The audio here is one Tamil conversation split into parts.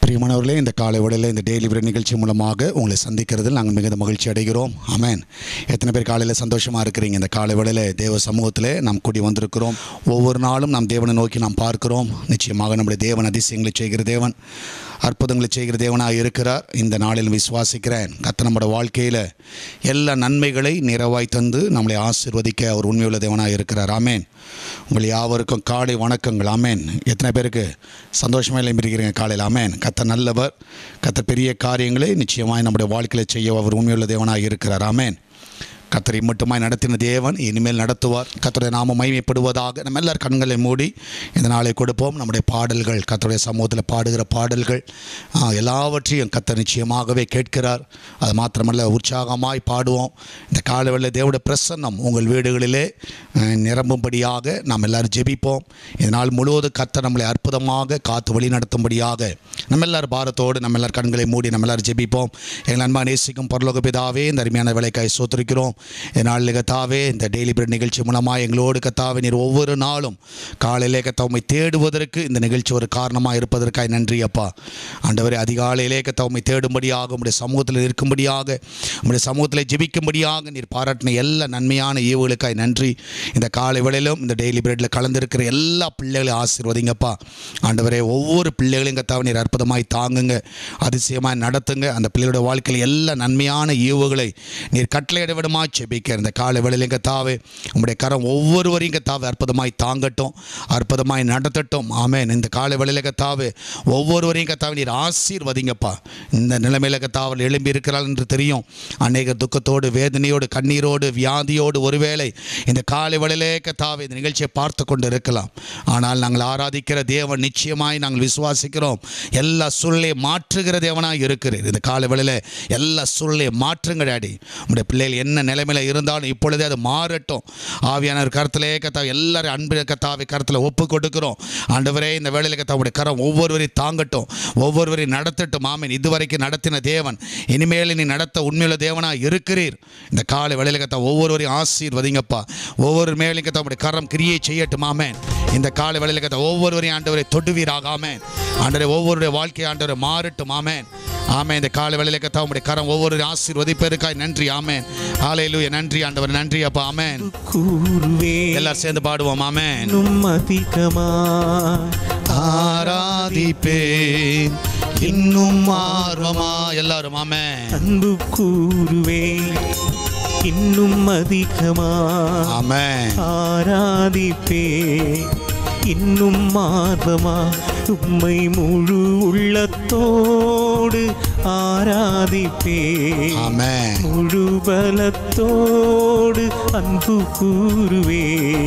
பிரியமானவர்களே இந்த காலை வேளையில் இந்த டெய்லி பிரேக் நிகழ்ச்சி மூலமாக உங்களை சந்திக்கிறதில் நாங்கள் மிகுந்த மகிழ்ச்சி அடைகிறோம் ஆமென் எத்தனை பேர் காலையில் சந்தோஷமாக இருக்கிறீங்க இந்த காலை வேளையில் தேவ சமூகத்தில் நாம் கூடி வந்திருக்கிறோம் ஒவ்வொரு நாளும் நாம் தேவனை நோக்கி நாம் பார்க்கிறோம் நிச்சயமாக நம்முடைய தேவன் அதிசயங்களை செய்கிற தேவன் அற்புதங்களை செய்கிற தேவனாக இருக்கிறார் இந்த நாளில் விசுவாசிக்கிறேன் கத்த நம்முடைய வாழ்க்கையில் எல்லா நன்மைகளை நிறைவாய் தந்து நம்மளை ஆசீர்வதிக்க அவர் உண்மையுள்ள தேவனாக இருக்கிறார் ஆமேன் உங்கள் யாவருக்கும் காலை வணக்கங்கள் ஆமேன் எத்தனை பேருக்கு சந்தோஷமாக இருக்கிறீங்க காலையில் ஆமேன் கத்த நல்லவர் கத்த பெரிய காரியங்களை நிச்சயமாய் நம்முடைய வாழ்க்கையில் செய்ய அவர் உண்மையுள்ள தேவனாக இருக்கிறார் ஆமேன் கத்தரை மட்டுமாய் நடத்தின தேவன் இனிமேல் நடத்துவார் கத்தருடைய நாம மகிமைப்படுவதாக நம்ம எல்லார் கண்களை மூடி இந்த நாளை கொடுப்போம் நம்முடைய பாடல்கள் கத்தருடைய சமூகத்தில் பாடுகிற பாடல்கள் ஆ, எல்லாவற்றையும் கத்தர் நிச்சயமாகவே கேட்கிறார் அது மாத்திரமல்ல உற்சாகமாய் பாடுவோம் இந்த காலவெளியில் தேவனுடைய பிரசன்னம் உங்கள் வீடுகளிலே அஹ், நிரம்பும்படியாக நாம் எல்லாரும் ஜெபிப்போம் இந்த நாள் முழுவதும் கத்தர் நம்மளை அற்புதமாக காத்து வழி நடத்தும்படியாக நம்ம எல்லாரும் பாரத்தோடு நம்ம எல்லார் கண்களை மூடி நம்ம எல்லாரும் ஜெபிப்போம் எங்கள் அன்பா நேசிக்கும் பரலோக பிதாவே இந்த அருமையான வேலைக்காய் சோத்திருக்கிறோம் இந்த நாளில் கத்தாவே இந்த டெய்லி பிரெட் நிகழ்ச்சி மூலமாக எங்களோடு கத்தாவே நீர் ஒவ்வொரு நாளும் காலையிலே கத்தா உம்மை தேடுவதற்கு இந்த நிகழ்ச்சி ஒரு காரணமாக இருப்பதற்காய் நன்றி அப்பா ஆண்டவரே அதிகாலையிலே கத்தா உம்மை தேடும்படியாக உம்முடைய சமூகத்தில் இருக்கும்படியாக உம்முடைய சமூகத்தில் ஜெபிக்கும்படியாக நீர் பாராட்டின எல்லா நன்மையான ஈவுகளுக்காய் நன்றி இந்த காலை வேளையிலும் இந்த டெய்லி பிரெட்டில் கலந்திருக்கிற எல்லா பிள்ளைகளையும் ஆசீர்வதிங்கப்பா ஆண்டவரே ஒவ்வொரு பிள்ளைகளையும் கத்தாவை நீர் அற்புதமாய் தாங்குங்க அதிசயமாய் நடத்துங்க அந்த பிள்ளையோட வாழ்க்கையில் எல்லா நன்மையான ஈவுகளை நீர் கட்டளையிட விடமா செபிக்க இந்த காலை வேளையிலும் கத்தாவே உம்முடைய கரம் ஒவ்வொருவரையும் கத்தாவே அற்புதமாய் தாங்கட்டும் அற்புதமாய் நடத்தட்டும் ஆமென் இந்த காலை வேளையில கத்தாவே ஒவ்வொருவரையும் கத்தாவே நீர் ஆசீர்வதிங்கப்பா இந்த நிலைமையில கத்தாவல் எழும்பி இருக்கிறாள் என்று தெரியும் அநேக துக்கத்தோடு வேதனையோடு கண்ணீரோடு வியாதியோடு ஒருவேளை இந்த காலை வேளையிலே கத்தாவே இந்த நிகழ்ச்சியை பார்த்து கொண்டு இருக்கலாம் ஆனால் நாங்கள் ஆராதிக்கிற தேவன் நிச்சயமாய் நாங்கள் விசுவாசிக்கிறோம் எல்லா சூழ்நிலையை மாற்றுகிற தேவனாய் இருக்கிறீர் இந்த காலை வேளையில எல்லா சூழ்நிலையை மாற்றுங்க டாடி உங்களுடைய பிள்ளைகள் என்ன நிலைமையில இருந்தாலும் இப்பொழுதே அது மாறட்டும் ஆவியானவர் கருத்திலே கத்தா எல்லாரும் அன்பு கத்தாவை கருத்தில் ஒப்பு கொடுக்கிறோம் ஆண்டவரே இந்த வேளையில கத்தாவுடைய கரம் ஒவ்வொருவரையும் தாங்கட்டும் ஒவ்வொருவரையும் நடத்தட்டும் ஆமீன் இதுவரைக்கும் நடத்தின தேவன் இனிமேல் நீ நடத்த உண்மையுள்ள தேவனாக இருக்கிறீர் இந்த காலை வேளையில கத்தா ஒவ்வொருவரையும் ஆசீர்வதிங்கப்பா ஒவ்வொரு மேலையும் கத்தா உடைய கரம் கிரியை செய்யட்டும் ஆமேன் இந்த காலை வேளையில கத்தா ஒவ்வொருவரையும் ஆண்டவரை தொடுவீராக ஆமேன் ஆண்டவரை ஒவ்வொருடைய வாழ்க்கை ஆண்டவரை மாறட்டும் ஆமேன் ஆமே இந்த காலை வேளையில கத்தா உடைய கரம் ஒவ்வொரு ஆசீர்வதிப்பதற்காய் நன்றி ஆமேன் ஆலையிலூய நன்றி ஆண்டவர் நன்றி அப்பா ஆமேன் கூறுவே எல்லாரும் சேர்ந்து பாடுவோம் ஆமேன் இன்னும் அதிகமா ஆராதிப்பேன் இன்னும் ஆர்வமா எல்லாரும் ஆமென் அன்பு கூறுவே இன்னும் அதிகமா ஆமென் ஆராதிப்பே இன்னும் ஆர்வமா உம்மை முழு உள்ளத்தோடு ஆராதிப்பே ஆமென் முழு பலத்தோடு அன்பு கூறுவே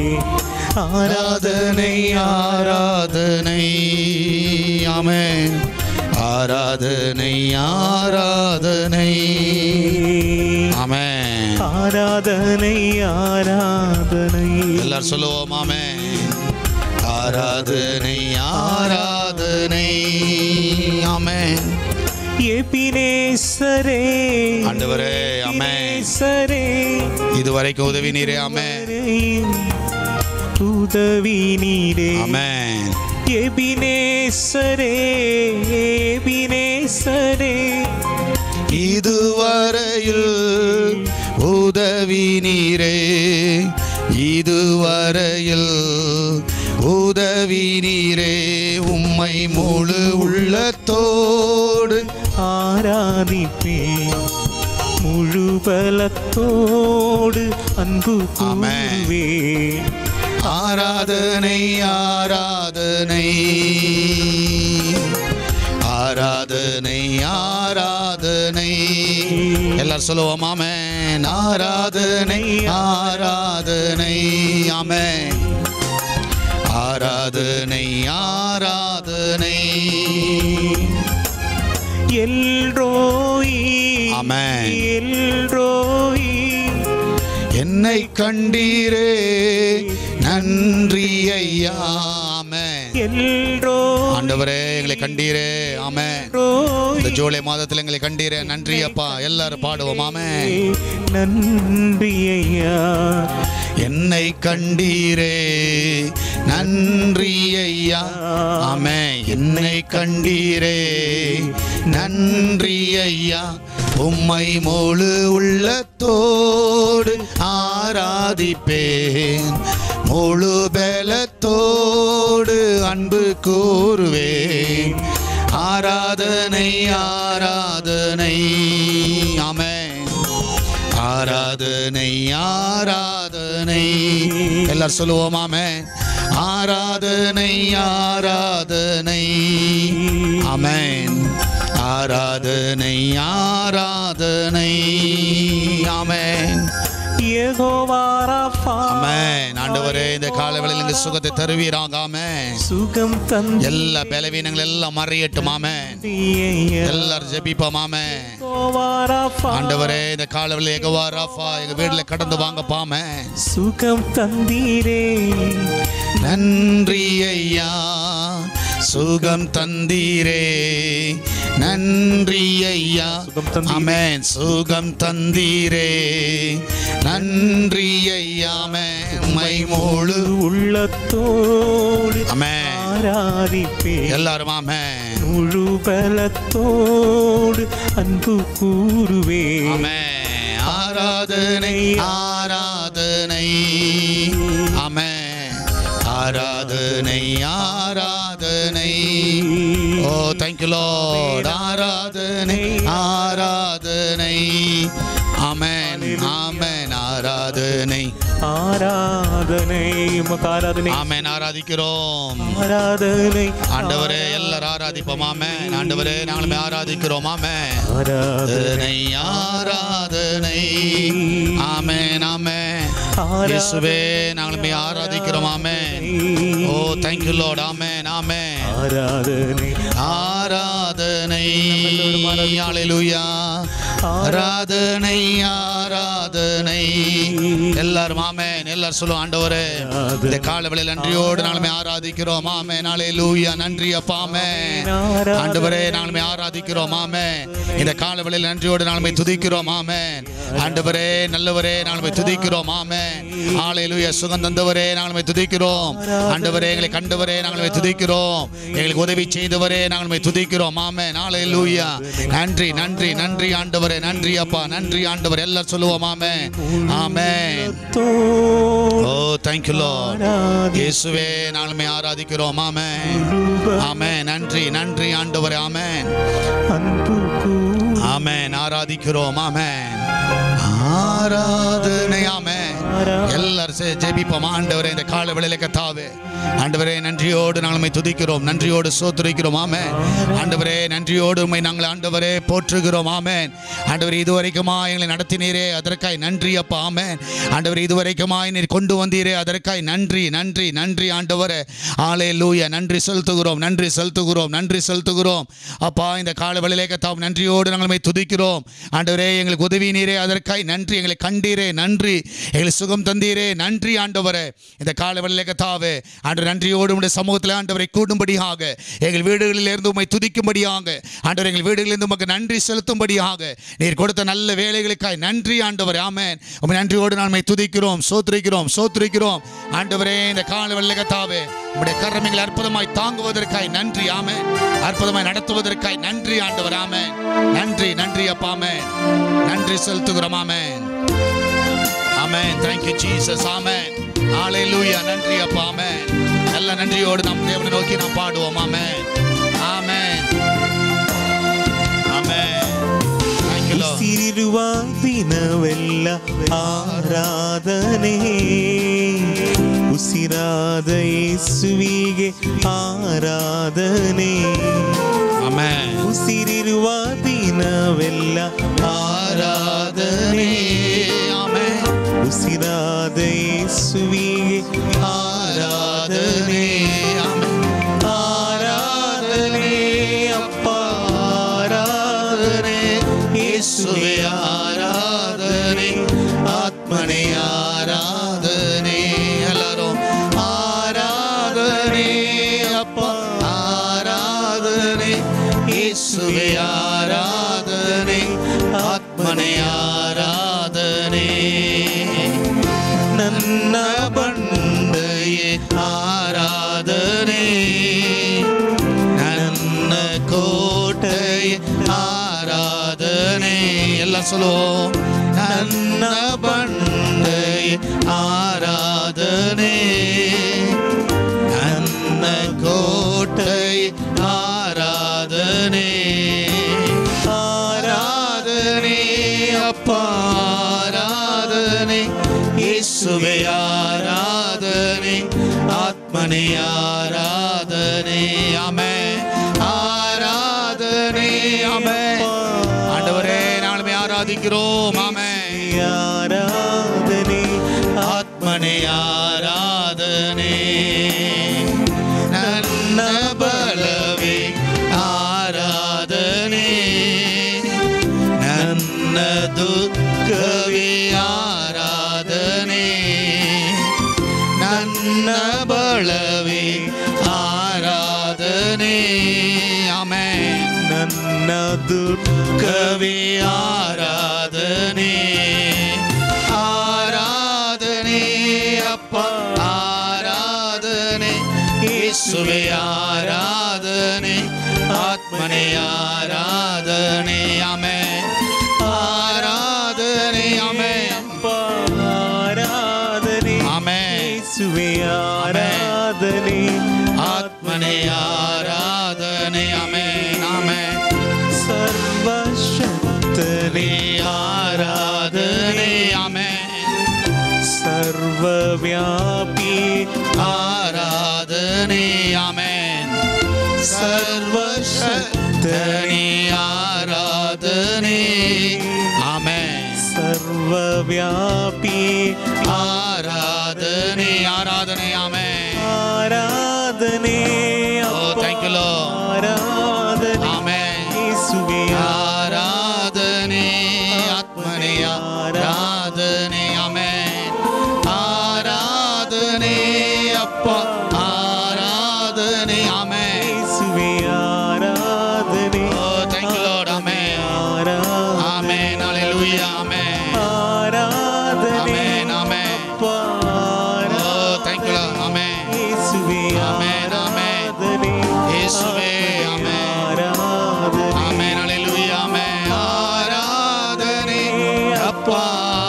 ஆராதனை ஆராதனை ஆமென் ஆராதனை ஆராதனை ஆமென் ஆராதனை ஆராதனை எல்லாரும் சொல்லுவோம் ஆமென் ஆராதனை ஆராதனை ஆமென் எபினேசரே ஆண்டவரே ஆமென் எபினேசரே இதுவரைக்கும் உதவி நீரே ஆமென் உதவி நீரே ஆமென் எபினேசரே எபினேசரே இதுவரையில் உதவி நீரே இதுவரையில் உதவி நீரே உம்மை முழு உள்ளத்தோடு ஆராதிப்பே முழு பலத்தோடு அன்பு ஆமென். கூறுவே ஆராதனை ஆராதனை ஆராதனை ஆராதனை எல்லாரும் சொல்லுவோம் ஆமென் ஆராதனை ஆராதனை ஆமென் ஆராதனை ஆராதனை எல்ரோயி ஆமென். எல்ரோயி என்னை கண்டீரே நன்றி ஐயா ஆமென் எல்ரோ ஆண்டவரே எங்களை கண்டீரே ஆமென் இந்த ஜூலை மாதத்தில் எங்களை கண்டீரே நன்றி அப்பா எல்லாரும் பாடுவோம் ஆமென் நன்றி ஐயா என்னை கண்டீரே நன்றி ஐயா ஆமே என்னை கண்டீரே நன்றி ஐயா உம்மை முழு உள்ளத்தோடு ஆராதிப்பேன் முழு பலத்தோடு அன்பு கூறுவேன் ஆராதனை ஆராதனை ஆமென் ஆராதனை ஆராதனை எல்லாரும் சொல்லுவோமாமே ஆராதனை ஆராதனை ஆமென் ஆராதனை ஆராதனை ஆமென் யெகோவா ராஃபா ஆமென் ஆண்டவரே இந்த காலவேளையில் இந்த சுகத்தை தருவீராக ஆமென் சுகம் தந்தி எல்லா பலவீனங்கள் எல்லாம் மறையட்டும் ஆமென் ஐயா எல்லாரும் ஜெபிப்போம் ஆமென் யெகோவா ராஃபா ஆண்டவரே இந்த காலவில் எகவா ராஃபா எங்க வீட்டுல கடந்து வாங்க பாமே சுகம் தந்தீரே நன்றி ஐயா சுகம் தந்தீரே நன்றி ஐயா சுகம் தந்தீரே. ஆமென் சுகம் தந்தீரே நன்றி ஐயா மை முழு உள்ளத்தோடு ஆமென் ஆராதிப்பே எல்லாரும் ஆமென் முழு பலத்தோடு அன்பு கூறுவே ஆமென் ஆராதனை ஆராதனை ஆமென் ஆராதனை ஆராதனை ஓ தேங்க்யூ லார்ட் ஆராதனை ஆராதனை ஆமென் ஆமென் ஆராதனை ஆராதனை உமக்கு ஆராதனை ஆமென் ஆராதிக்கிறோம் ஆராதனை ஆண்டவரே எல்லாரும் ஆராதிப்போம் ஆமென் ஆண்டவரே நாங்களுமே ஆராதிக்கிறோம் ஆமென் ஆராதனை ஆராதனை ஆராதனை ஆமென் ஆமென் இயேசுவே நாங்களுமே ஆராதிக்கிறோம் ஆமென் ஓ தேங்க் யூ லார்ட் ஆமென் ஆமென் ஆராதனை ஆராதனை ஹalleluya ஆராதனை ஆராதனை எல்லாரும் ஆமென் எல்லாரும் சொல்லுவோம் ஆண்டவரே இந்த காலவேளையில் நன்றியோடு நாங்களுமே ஆராதிக்கிறோம் ஆமென் ஹalleluya நன்றி அப்பா ஆமென் ஆண்டவரே நாங்களுமே ஆராதிக்கிறோம் ஆமென் இந்த காலவேளையில் நன்றியோடு நாங்களுமே துதிக்கிறோம் ஆமென் ஆண்டவரே நல்லவரே நாங்களுமே துதிக்கிறோம் ஆமென் ஹalleluya சுகம் தந்தவரே நாங்களுமே துதிக்கிறோம் ஆண்டவரே எங்களை கண்டவரே நாங்களுமே துதிக்கிறோம் எங்களுக்கு உதவி செய்தவரே நாங்களுமே துதிக்கிறோம் ஆமென் ஹalleluya நன்றி நன்றி நன்றி ஆண்டவரே நன்றி அப்பா நன்றி ஆண்டவர் எல்லாரும் சொல்லுவோம் ஆமென் ஆமென் ஓ தேங்க் யூ லார்ட் இயேசுவே நாங்களுமே ஆராதிக்கிறோம் ஆமென் ஆமென் நன்றி நன்றி ஆண்டவரே ஆமென் அன்பு கூறு ஆமென் ஆராதிக்கிறோம் ஆமென் ஆராதனை ஆமென் எல்லாரும் சே- ஜெபிப்போம் ஆண்டவரே இந்த கால வேளையில கத்தாவே ஆண்டவரே நன்றியோடு நாங்களுமே துதிக்கிறோம் நன்றியோடு சோத்துரைக்கிறோம் ஆமென் ஆண்டவரே நன்றியோடு உம்மை நாங்கள் ஆண்டவரே போற்றுகிறோம் ஆமென் ஆண்டவரே இதுவரைக்குமா எங்களை நடத்தினீரே அதற்காய் நன்றி அப்பா ஆமென் ஆண்டவரே இதுவரைக்குமாய் நீர் கொண்டு வந்தீரே அதற்காய் நன்றி நன்றி நன்றி ஆண்டவரே ஆலே லூயா நன்றி செலுத்துகிறோம் நன்றி செலுத்துகிறோம் நன்றி செலுத்துகிறோம் அப்பா இந்த கால வேளையிலே கத்தாவும் நன்றியோடு நாங்கள் உம்மை துதிக்கிறோம் ஆண்டவரே எங்களுக்கு உதவி நீரே அதற்காய் நன்றி எங்களை கண்டீரே நன்றி எங்களுக்கு சுகம் தந்தீரே நன்றி ஆண்டவரே இந்த கால வேளையிலே கத்தாவே ஆண்டவர் நன்றியோடு உடைய சமூகத்தில் ஆண்டவரை கூடும்படியாக எங்கள் வீடுகளில் இருந்து உம்மை துதிக்கும்படியாக ஆண்டவர் எங்கள் வீடுகளிலிருந்து உமக்கு நன்றி செலுத்தும்படியாக நீர் கொடுத்த நல்ல வேலைகளுக்காய் நன்றி ஆண்டவர் ஆமென் உம்மை நன்றியோடு நான் உம்மை துதிக்கிறோம் சோத்துரிக்கிறோம் சோத்துரிக்கிறோம் ஆண்டவரே இந்த கால வேளையிலே கத்தாவே உம்முடைய கரமைகளை அற்புதமாய் தாங்குவதற்காய் நன்றி ஆமென் அற்புதமாய் நடத்துவதற்காய் நன்றி ஆண்டவர் ஆமென் நன்றி நன்றி அப்பா ஆமென் நன்றி செலுத்துகிறோம் ஆமென் ஆமென் thank you ஜீசஸ் ஆமென் ஹalleluya நன்றி அப்பா ஆமென் நல்ல நன்றியோடு நாம் தேவனை நோக்கி நாம் பாடுவோம் ஆமென் ஆமென் ஆமென் thank you lord ಸಿರಿರುವ ದಿನವೆಲ್ಲ ಆರಾಧನೆ ಉಸಿರಾದ ಯೇಸುವಿಗೆ ಆರಾಧನೆ ஆமென் ಉಸಿರಿರುವ ದಿನವೆಲ್ಲ ஆராதனை ஆமென் ಉಸಿರಾದ ಯೇಸುವಿಗೆ ஆராதனை ஆமென் ஆராதனை அப்பா ஆராதனை இயேசுவே ஆராதனை ஆத்மனே ஆராதனை எல்லாரும் ஆராதனை அப்பா ஆராதனை இயேசுவே ஆராதனை ஆத்மனே ஆராதனை ನನ್ನ ಬಂಡೆಯೇ ಆರಾಧನೆ எல்லாம் சொல்லுவோம் நன்ன பண்டை ஆராதனே நன்ன கோட்டை ஆராதனே ஆராதனே அப்பா ஆராதனே இயேசுவே ஆராதனே ஆத்மனே ஆராதனே ஆமே ஆராதனே ஆமே ஆண்டவரே நாளுமே ஆராதிக்கிறோம் ஆமே ஆராதனை ஆத்மனே ஆராதனே ನನ್ನ ಬಲವೇ ಆರಾಧನೆ ನನ್ನ ದುಃಖವೇ ಆರಾಧನೆ ನನ್ನ ಬಲವೇ ಆರಾಧನೆ ಆಮೇನ್ ನನ್ನ ದುಃಖ கவி ஆராதனே ஆராதனே அப்பா ஆராதனே இயேசுவே ஆராதனே ஆத்மனே ஆராதனே ஆமே ஆராதனே ஆமே ஆராதனை ஆமே இயேசுவே ஆராதனை ஆத்மனே ஆராதனே ஆமே ஆமே சர்வசக்தனே ஆராதனே ஆமே சர்வவியாபி ஆராதனே ஆமென் சர்வசக்தனே ஆராதனே ஆமென் சர்வவியாபி ஆராதனே ஆராதனே ஆமென் ஆராதனே Oh, thank you, Lord. ஆராதனே ஆமென் இயேசுவே ஆராதனே ஆத்மனே ஆராதனே ஆமென் ஆராதனே அப்பா ஆராதனே ஆமென் இயேசுவே ஆராதனே Oh, thank you, Lord. Amen. ஆராதனே Amen. Hallelujah. Amen. ஆராதனே Amen. Amen. அப்பா Oh, thank you, Lord. Amen. இயேசுவே Amen. Amen. ஆராதனே இயேசுவே. Amen. ஆராதனே Amen. Hallelujah. Amen. ஆராதனை அப்பா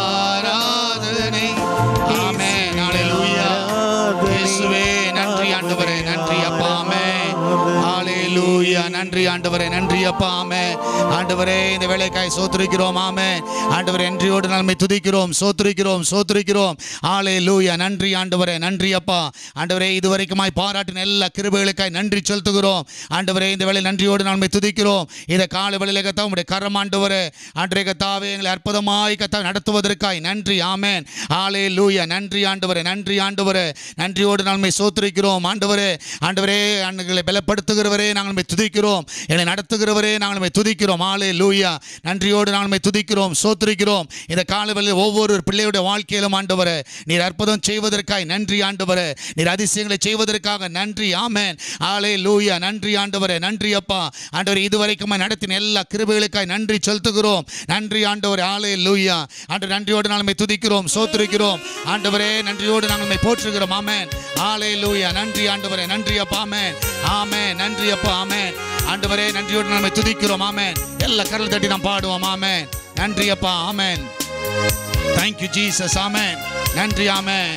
ஆராதனை Amen. Hallelujah. இயேசுவே நன்றி ஆண்டவரே நன்றி அப்பா ஆமென் ஹalleluya நன்றி ஆண்டவரே நன்றி அப்பா ஆமென் ஆண்டவரே இந்த வேலைக்காய் சோத்துரிக்கிறோம் ஆமென் ஆண்டவரே நன்றியோடு நன்மை துதிக்கிறோம் சோத்துரிக்கிறோம் சோத்துரிக்கிறோம் ஹalleluya நன்றி ஆண்டவரே நன்றி அப்பா ஆண்டவரே இதுவரைக்குமாய் பாராட்டின எல்லா கிருபைகளுக்காய் நன்றி செலுத்துகிறோம் ஆண்டவரே இந்த வேளை நன்றியோடு நன்மை துதிக்கிறோம் இந்த காலை வேளையில கத்தா உடைய கரம் ஆண்டவரே ஆண்டவரே கத்தாவே எங்களை அற்புதமாய் கத்தா நடத்துவதற்காய் நன்றி ஆமென் ஹalleluya நன்றி ஆண்டவரே நன்றி ஆண்டவரே நன்றியோடு நன்மை சோத்துரிக்கிறோம் ஆண்டவரே ஆண்டவரே எங்களை பலப்படுத்துகிறவரே நாங்கள் உம்மை துதிக்கிறோம் என்னை நடத்துகிறவரே நாங்கள் உம்மை துதிக்கிறோம் ஆலே லூயா நன்றியோடு நாங்கள் உம்மை துதிக்கிறோம் சோத்துரிக்கிறோம் இந்த காலவெளியில் ஒவ்வொரு பிள்ளையுடைய வாழ்க்கையிலும் ஆண்டவரே நீர் அற்புதம் செய்வதற்காய் நன்றி ஆண்டவரே நீர் அதிசயங்களை செய்வதற்காக நன்றி ஆமென் ஆலே லூயா நன்றி ஆண்டவரே நன்றி அப்பா ஆண்டவரே இதுவரைக்கும் நடத்தின எல்லா கிருபைகளுக்காய் நன்றி செலுத்துகிறோம் நன்றி ஆண்டவரே ஆலே லூயா ஆண்டு நன்றியோடு நாங்கள் உம்மை துதிக்கிறோம் சோத்துரிக்கிறோம் ஆண்டவரே நன்றியோடு நாங்கள் உம்மை போற்றுகிறோம் ஆமென் ஆலே லூயா நன்றி ஆண்டவரே நன்றி அப்பா ஆமென் ஆமென் நன்றி அப்பா ஆமென் ஆண்டவரே நன்றியோடு நாம துதிக்கிறோம் ஆமென் எல்லா கரல் தட்டி நாம் பாடுவோம் ஆமென் நன்றி அப்பா ஆமென் தேங்க் யூ ஜீசஸ் ஆமென் நன்றி ஆமென்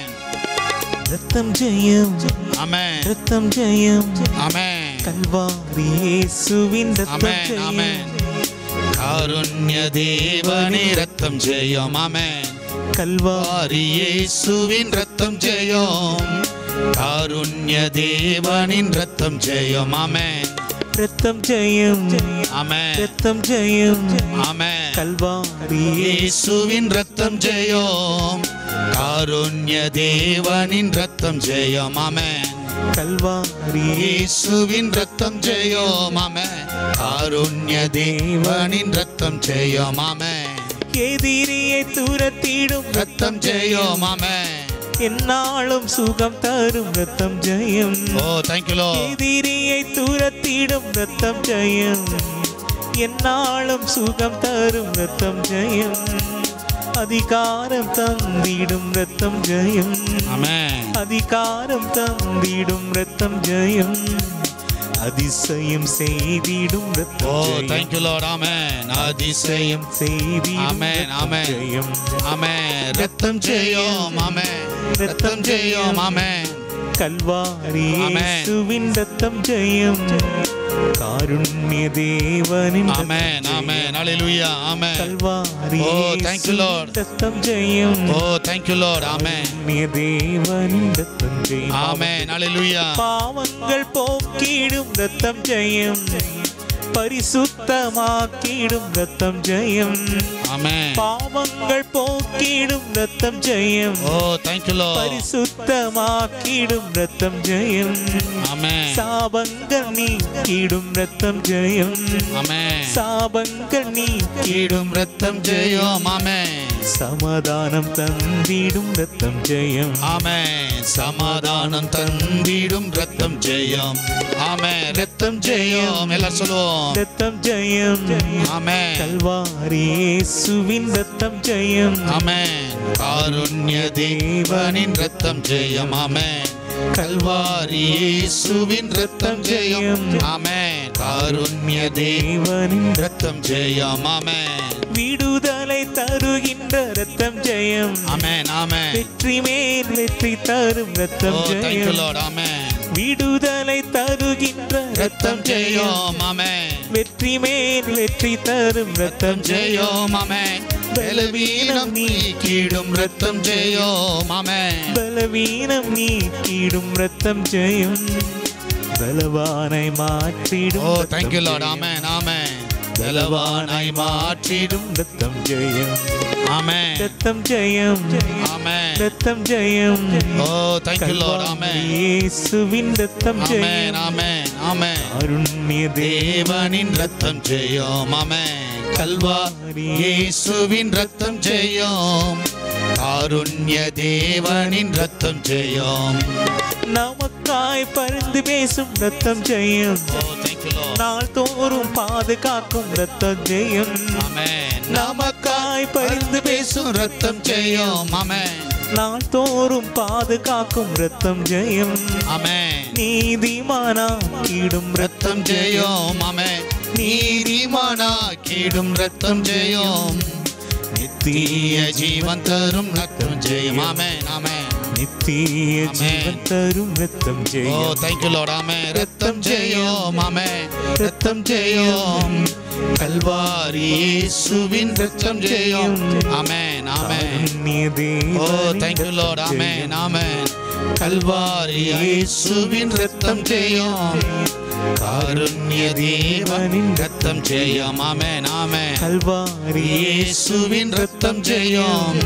ரத்தம் ஜெயம் ஆமென் ரத்தம் ஜெயம் ஆமென் கல்வாரி இயேசுவின் ரத்தம் ஆமென் ஜெயம் ஆமென் காருண்ய தேவனே ரத்தம் ஜெயம் ஆமென் கல்வாரி ஆரி இயேசுவின் ரத்தம் ஜெயம் காருண்ய தேவனின் ரத்தம் ஜெயம் ஆமென் ரத்தம் ஜெயம் ஆமென் ரத்தம் ஜெயம் ஆமென் கல்வாரி இயேசுவின் ரத்தம் ஜெயம் காருண்ய தேவனின் ரத்தம் ஜெயம் ஆமென் கல்வாரி இயேசுவின் ரத்தம் ஜெயம் ஆமென் காருண்ய தேவனின் ரத்தம் ஜெயம் ஆமென் எதிரியை துரத்திடும் ரத்தம் ஜெயம் ஆமென் என்னாலும் சுகம் தரும் ரத்தம் ஜெயம் ஓ தேங்க் யூ லோ எதிரியை துரத்திடும் ரத்தம் ஜெயம் என்னாலும் சுகம் தரும் ரத்தம் ஜெயம் அதிகாரம் தந்திடும் ரத்தம் ஜெயம் ஆமென் அதிகாரம் தந்திடும் ரத்தம் ஜெயம் அதிசயம் செய்திடும் ஓ ரத்தம் ஜெயம். thank you lord amen அதிசயம் செய்திடும் Amen, ரத்தம் amen. ஜெயம். ஆமென் ரத்தம் ஜெயம் ஆமென் ரத்தம் ஜெயம் ஆமென் கல்வாரி Amen. இயேசுவின் ரத்தம் ஜெயம் காருண்ய தேவனின் ஆமென் ஆமென் ஹalleluya ஆமென் கல்வாரி Oh, thank you, இயேசுவின் Lord. ரத்தம் ஜெயம் ஓ thank you lord ஆமென் காருண்ய தேவனின் ரத்தம் ஜெயம் ஆமென் ஹalleluya பாவங்கள் போக்கிடும் ரத்தம் ஜெயம் பரிசுத்தமாக்கிடும் ரத்தம் ஜெயம் ஆமென் பாவங்கள் போக்கிடும் ரத்தம் ஜெயம் ஓ thank you lord பரிசுத்தமாக்கிடும் ரத்தம் ஜெயம் ஆமென் சாபங்கள் நீக்கிடும் ரத்தம் ஜெயம் ஆமென் சாபங்கள் நீக்கிடும் கீடும் ரத்தம் ஜெயம் ஆமென் சமாதானம் தந்திடும் ரத்தம் ஜெயம் ஆமென் சமாதானம் தந்திடும் ரத்தம் ஜெயம் ஆமென் ரத்தம் ஜெயம் எல்லாம் சொல்லுவோம் ரத்தம் ஜெயம் ஆமென் கல்வாரி இயேசுவின் ரத்தம் ஜெயம் ஆமென் காருண்ய தேவனின் ரத்தம் ஜெயம் ஆமென் கல்வாரி இயேசுவின் ரத்தம் ஜெயம் ஆமென் காருண்ய தேவனின் தேவனின் ரத்தம் ஜெயம் ஆமென் விடுதலை தருகின்ற ரத்தம் ஜெயம் ஆமென் ஆமென் வெற்றி மேல் வெற்றி தரும் ஓ ரத்தம் thank you ஜெயம் lord ஆமென் விடுதலை தருகின்ற ரத்தம் ஜெயம் ஆமென் வெற்றி மேல் வெற்றி தரும் ரத்தம் ரத்தம் ஜெயம் ஆமென் பலவீனம் நீக்கிடும் ரத்தம் ஜெயம் ஆமென் பலவீனம் நீக்கிடும் ரத்தம் ஜெயம் பலவானை மாற்றிடும் ஓ ரத்தம் thank you lord ஜெயம். ஆமென் ஆமென் பலவானாய் மாற்றிடும் ரத்தம் ஜெயம் ஆமென் ரத்தம் ஜெயம் ஆமென் ரத்தம் ஜெயம் ஓ thank you lord ஆமென் இயேசுவின் ரத்தம் ஆமென் ஜெயம் ஆமென் ஆமென் அருண்ய தேவனின் ரத்தம் ஜெயம் ஆமென் கல்வாரி இயேசுவின் ரத்தம் ஜெயம் காருண்ய தேவனின் ரத்தம் ஜெயம் நமக்காய் பரிந்து பேசும் ரத்தம் ஜெயம் ஓ thank you lord நாள் தோறும் பாதுகாக்கும் ரத்தம் ஜெயம் ஆமென் நமக்காய் பரிந்து பேசும் ரத்தம் ஜெயம் ஆமென் நாள் தோறும் பாதுகாக்கும் ரத்தம் ஜெயம் ஆமென் நீதிமானாக்கிடும் ரத்தம் ஜெயம் ஆமென் நீதிமானாக்கிடும் ரத்தம் ஜெயம் நித்திய ஜீவன் தரும் ரத்தம் ஜெயம் ஆமென் ஆமென் நித்திய Amen. ஜீவன் தரும் ரத்தம் ஓ ஜெயம் thank you lord ஆமென் ரத்தம் ஜெயம் ஆமென் ரத்தம் ஜெயம் கல்வாரி இயேசுவின் ரத்தம் ஜெயம் ஆமென் ஆமென் காருண்ய ஓ தேவனின் thank you lord ரத்தம் ஆமென் ஜெயம். ஆமென் கல்வாரி இயேசுவின் ரத்தம் ஜெயம் காருண்ய தேவனின் ரத்தம் ஜெயம் ஆமென் ஆமென் கல்வாரி இயேசுவின் ரத்தம் ஜெயம்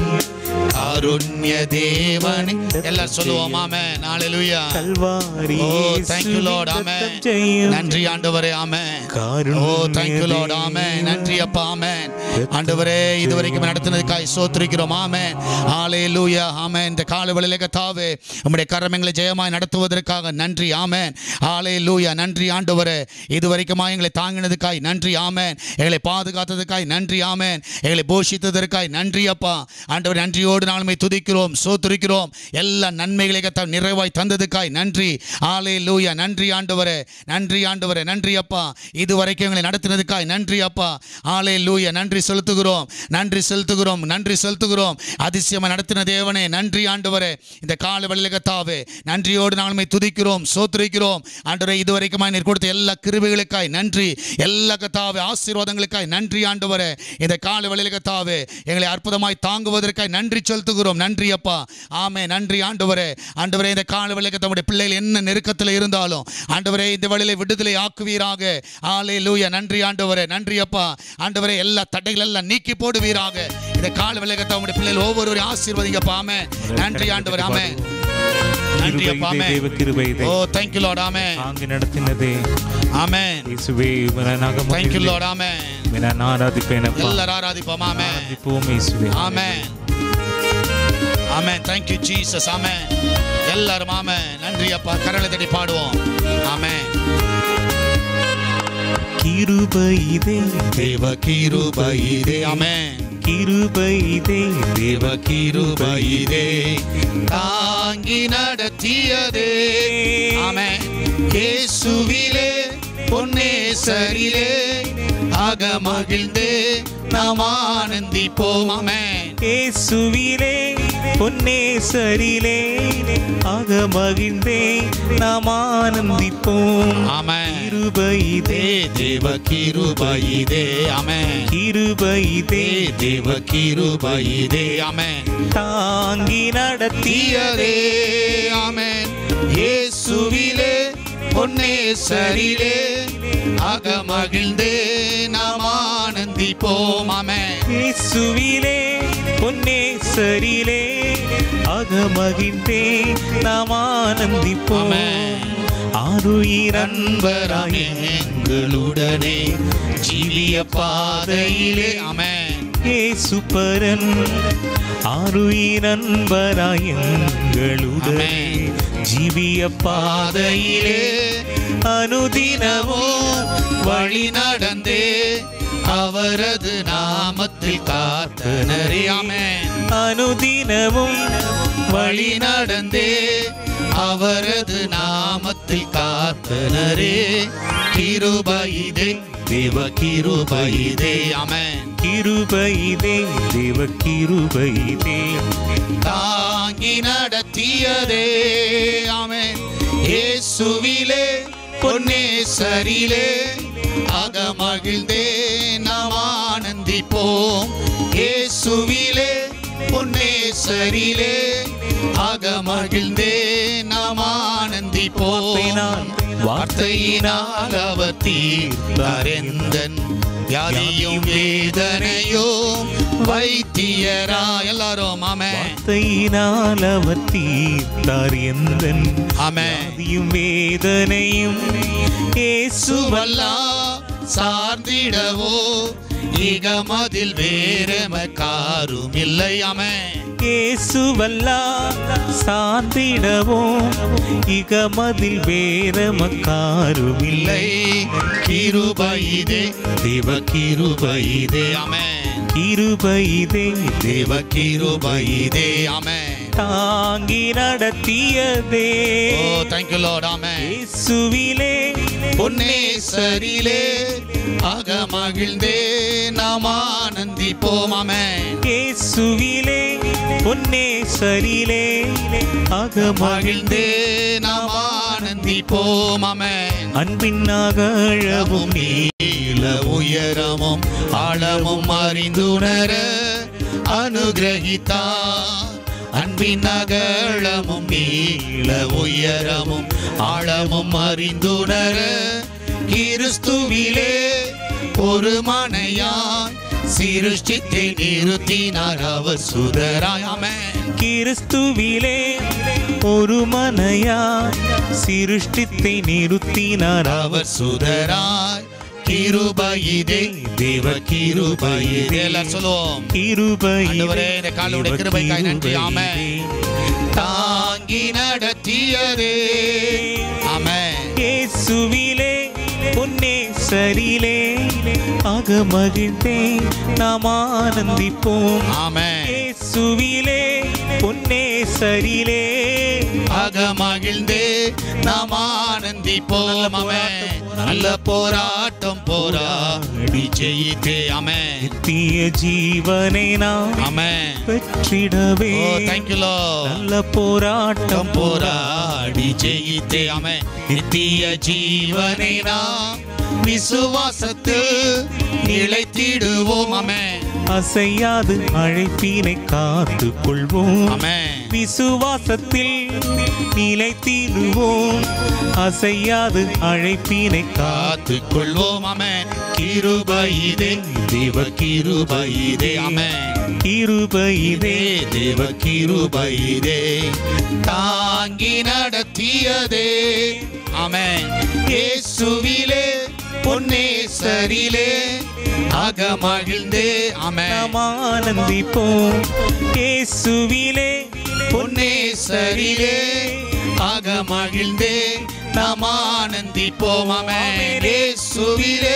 காருண்ய தேவனின் எல்லாரும் சொல்லுவோம் ஆமென் ஹalleluya கல்வாரி ஓ thank you lord இயேசுவின் ஆமென் ரத்தம் ஜெயம் நன்றி ஆண்டவரே ஆமென் காருண்ய ஓ thank you lord ஆமென் நன்றி அப்பா ஆமென் ஆண்டவரே இதுவரைக்கும் நடத்தினதுக்காய் சோத்திரிக்கிறோம் ஆமென் ஹalleluya ஆமென் இந்த கால வேளையிலே கர்த்தாவே உம்முடைய கரமங்களை ஜெயமாய் நடத்துவதற்காக நன்றி ஆமென் ஹalleluya நன்றி ஆண்டவரே இதுவரைக்கும் எங்களை தாங்கினதுக்காய் நன்றி ஆமென் எங்களை பாதுகாத்ததுக்காய் நன்றி ஆமென் எங்களை போஷித்ததற்காய் நன்றி அப்பா ஆண்டவர் நன்றியோடு நாளுமே துதிக்கிறோம் சோத்துரிக்கிறோம் எல்லா நன்மைகளை கத்த நிறைவாய் தந்ததுக்காய் நன்றி ஆலே லூயா நன்றி ஆண்டவரே நன்றி ஆண்டவரே நன்றி அப்பா இதுவரைக்கும் எங்களை நடத்தினதுக்காய் நன்றி அப்பா ஆலே லூயா நன்றி செலுத்துகிறோம் நன்றி செலுத்துகிறோம் நன்றி செலுத்துகிறோம் அதிசயமா நடத்தின தேவனே நன்றி ஆண்டவரே இந்த கால வழிலகத்தாவே நன்றியோடு நாளுமே துதிக்கிறோம் சோத்துரிக்கிறோம் ஆண்டவரே இதுவரைக்கும் நீர் கொடுத்த எல்லா கிருபைகளுக்காய் நன்றி எல்லா கத்தாவே ஆசீர்வாதங்களுக்காய் நன்றி ஆண்டவரே இந்த கால வழிலகத்தாவே எங்களை அற்புதமாய் தாங்குவதற்காய் நன்றி செலுத்துகிறோம் நன்றி அப்பா ஆமே நன்றி ஆண்டவரே ஆண்டவரே இந்த கால வழிலக தம்முடைய பிள்ளைகள் என்ன நெருக்கத்தில் இருந்தாலும் ஆண்டவரே இந்த வழியில விடுதலை ஆக்குவீராக ஆலே லூயா நன்றி ஆண்டவரே நன்றி அப்பா ஆண்டவரே எல்லா தடைகள் எல்லாம் நீக்கி போடுவீராக இந்த கால வழிலக தம்முடைய பிள்ளைகள் ஒவ்வொருவரையும் ஆசீர்வதிங்கப்பா ஆமே நன்றி ஆண்டவர் ஆமே நன்றி கிருபை அப்பா இதே, ஆமே தேவ கிருபை இதே. ஓ தேங்க்யூ லார்ட் ஆமே தாங்கி நடத்தினதே ஆமென் இயேசுவே உம்மை நாங்கள் தேங்க்யூ மகிழ்ந்து லார்ட் ஆமென் உம்மை நான் ஆராதிப்பேனப்பா எல்லாரும் ஆராதிப்போம் ஆமென் ஆராதிப்போம் இயேசுவே ஆமென் ஆமென் தேங்க்யூ ஜீசஸ் ஆமென் எல்லாரும் ஆமென் நன்றி அப்பா கரலை தட்டி பாடுவோம் ஆமென் கிருபை இதே தேவ கிருபையிதே ஆமென் கிருபை இதே தேவ கிருபையிதே தாங்கி நடத்தியதே ஆமென் இயேசுவிலே பொன்னேசரிலே ஆக மகிழ்ந்தே நாம் ஆனந்திப்போம் ஆமென் இயேசுவிலே பொன்னேசரிலே ஆக மகிழ்ந்தே நாம் ஆனந்திப்போம் ஆமென் கிருபைதே இதே தேவ கிருபைதே ஆமென் கிருபைதே இதே தேவ கிருபைதே ஆமென் தாங்கி நடத்தியதே தீயதே ஆமென் இயேசுவிலே பொன்னேசரிலே ஆக மகிழ்ந்தே நாம் ஆனந்திப்போம் ஆமென் இயேசுவிலே பொன்னேசரிலே ஆக மகிழ்ந்தே நாம் ஆனந்திப்போம் ஆமென். ஆருயிரன்பராய் அன்பராமே எங்களுடனே ஜீவிய பாதையிலே ஆமென் ஏசுப்பரன் ஆருயிரன்பராய் எங்களுடனே ஆமென். ஜீவிய பாதையிலே பாதையிலே அனுதினமும் வழி நடந்தே அவரது நாமத்தில் காத்தனரே ஆமென் அனுதினமும் வழி நடந்தே அவரது நாமத்தில் காத்தனரே கிருபைதே தேவ கிருபைதே ஆமென் கிருபைதே தேவ கிருபைதே தாங்கி நடத்தியதே ஆமென் இயேசுவிலே பொன்னேசரிலே அக மகிழ்ந்தே நாம் ஆனந்திப்போம் இயேசுவிலே பொன்னேசரிலே அக மகிழ்ந்தே நாம் ஆனந்திப்போம் வார்த்தையினால் வார்த்தையினால் அவர் தீர்த்தரெந்தன் வியாதியும் வேதனையும் வைத்தியரா எல்லாரும் ஆமென் வார்த்தையினால் அவர் தீர்த்தார் எந்தன் ஆமென் வியாதியும் வேதனையும் இயேசுவல்லா சுவல்லா சார்ந்திடவோ இகமதில் வேறமக்காரும் இல்லை ஆமென் இயேசுவல்லா சாந்திடவும் இகமதில் வேறமக்காரும் இல்லை இல்லை கிருபைதே தேவ கிருபைதே ஆமென் கிருபைதே தேவ கிருபைதே ஆமென் தாங்கி நடத்தியதே ஓ தேங்க் யூ லார்ட் ஆமென் இயேசுவிலே பொன்னேசரிலே அக மகிழ்ந்தே நாம் ஆனந்திப்போம் ஆமென் இயேசுவிலே பொன்னேசரிலே அக மகிழ்ந்தே நாம் ஆனந்திப்போம் ஆமென் அன்பின் அகழவும் அழவும் நீல உயரமும் ஆழமும் அறிந்துணர அனுகிரகித்தா அன்பின் அகழமும் நீல உயரமும் ஆழமும் அறிந்துணர கிறிஸ்துவிலே ஒரு மனையாய் சிருஷ்டித்தை நிறுத்தினார் அவர் சுதராயாமே கிறிஸ்துவிலே ஒரு மனையா சிருஷ்டித்தை நிறுத்தினார் அவர் அவர் சுதராய் கிருபையிதே தேவ கிருபையிதே எல்லாரும் சொல்லுவோம் ஆண்டவரே, இந்த காலோட கிருபைக்காய் நன்றி. ஆமென். தாங்கி நடத்தியதே ஆமென் இயேசுவிலே பொன்னே சரிலே ஆக மகிழ்ந்தே நாம் ஆனந்திப்போம் ஆமென் இயேசுவிலே பொன்னே சரிலே ஆக மகிழ்ந்தே நாம் ஆனந்திப்போம் ஆமென் நல்ல போராட்டம் போராடி ஜெயித்தே ஆமென் நித்திய ஜீவனை நாம் ஆமென் பெற்றிடவே ஓ தேங்க் யூ லார்ட் நல்ல போராட்டம் போராட்டம் போராடி ஜெயித்தே ஆமென் நித்திய ஜீவனை நாம் விசுவாசத்தில் நிலைத்திடுவோம் ஆமென் அசையாது அழைப்பினை காத்து கொள்வோம் ஆமென் விசுவாசத்தில் நிலைத்திடுவோம் அசையாது அழைப்பினை காத்து காத்துக் கொள்வோம் ஆமென் கிருபையிதே தேவ கிருபையிதே ஆமென் கிருபையிதே இதே தேவ கிருபையிதே தாங்கி நடத்தியதே ஆமென் இயேசுவிலே பொன்னேசரிலே அக மகிழ்ந்தே ஆமென் நாம் ஆனந்திப்போம் இயேசுவிலே பொன்னேசரிலே ஆக மகிழ்ந்தே நாம் ஆனந்திப்போம் ஆமென் இயேசுவிலே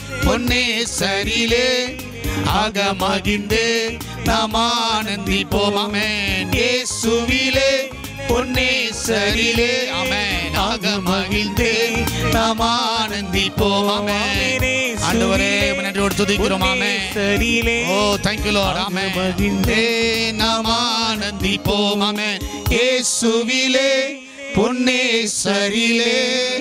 பொன்னேசரிலே ஆக மகிழ்ந்தே நாம் ஆனந்திப்போம் ஆமென் இயேசுவிலே பொன்னேசரிலே ஆமென் ஆக மகிழ்ந்தே நாம் ஆனந்திப்போம் ஆமென் ஆண்டவரே உம்மை நன்றியோடு துதிக்கிறோம் ஆமென் சரியிலே ஓ தேங்க் யூ லார்ட் ஆமென் மகிழ்ந்தே ஏ நாம் ஆனந்திப்போம் ஆமென் இயேசுவிலே பொன்னேசரிலே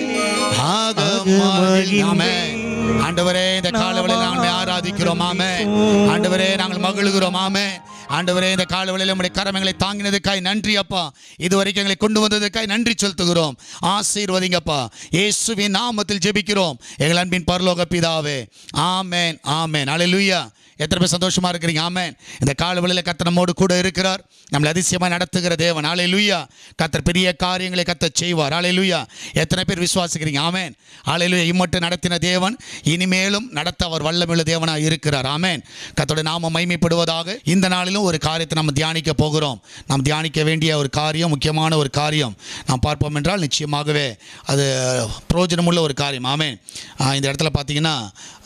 ஆகமகிழ்ந்து ஆமென் ஆண்டவரே இந்த காலவெளியில் நாங்கள் ஆராதிக்கிறோம் ஆமே ஆண்டவரே நாங்கள் மகிழ்கிறோம் ஆமே ஆண்டவரே இந்த காலவெளியில் நம்முடைய கரமங்களை தாங்கினதுக்காய் நன்றி அப்பா இதுவரைக்கும் எங்களை கொண்டு வந்ததுக்காய் நன்றி செலுத்துகிறோம் ஆசீர்வதிங்கப்பா இயேசுவின் நாமத்தில் ஜெபிக்கிறோம் எங்கள் அன்பின் பரலோக பிதாவே ஆமேன் ஆமேன் அல்லேலூயா எத்தனை பேர் சந்தோஷமா இருக்கிறீங்க ஆமேன் இந்த காலவெளியில் கத்தர் நம்மோடு கூட இருக்கிறார் நம்மளை அதிசயமாக நடத்துகிற தேவன் ஆலை லூயா கத்தர் பெரிய காரியங்களை கத்தர் செய்வார் ஆலை லூயா எத்தனை பேர் விசுவாசிக்கிறீங்க ஆமேன் ஆலை லூயா இம்மட்டும் நடத்தின தேவன் இனிமேலும் நடத்த அவர் வல்லமுள்ள தேவனாக இருக்கிறார் ஆமேன் கத்தோட நாம மைமைப்படுவதாக இந்த நாளிலும் ஒரு காரியத்தை நம்ம தியானிக்க போகிறோம் நாம் தியானிக்க வேண்டிய ஒரு காரியம் முக்கியமான ஒரு காரியம் நாம் பார்ப்போம் என்றால் நிச்சயமாகவே அது பிரயோஜனமுள்ள ஒரு காரியம் ஆமேன் ஆஹ் இந்த இடத்துல பார்த்தீங்கன்னா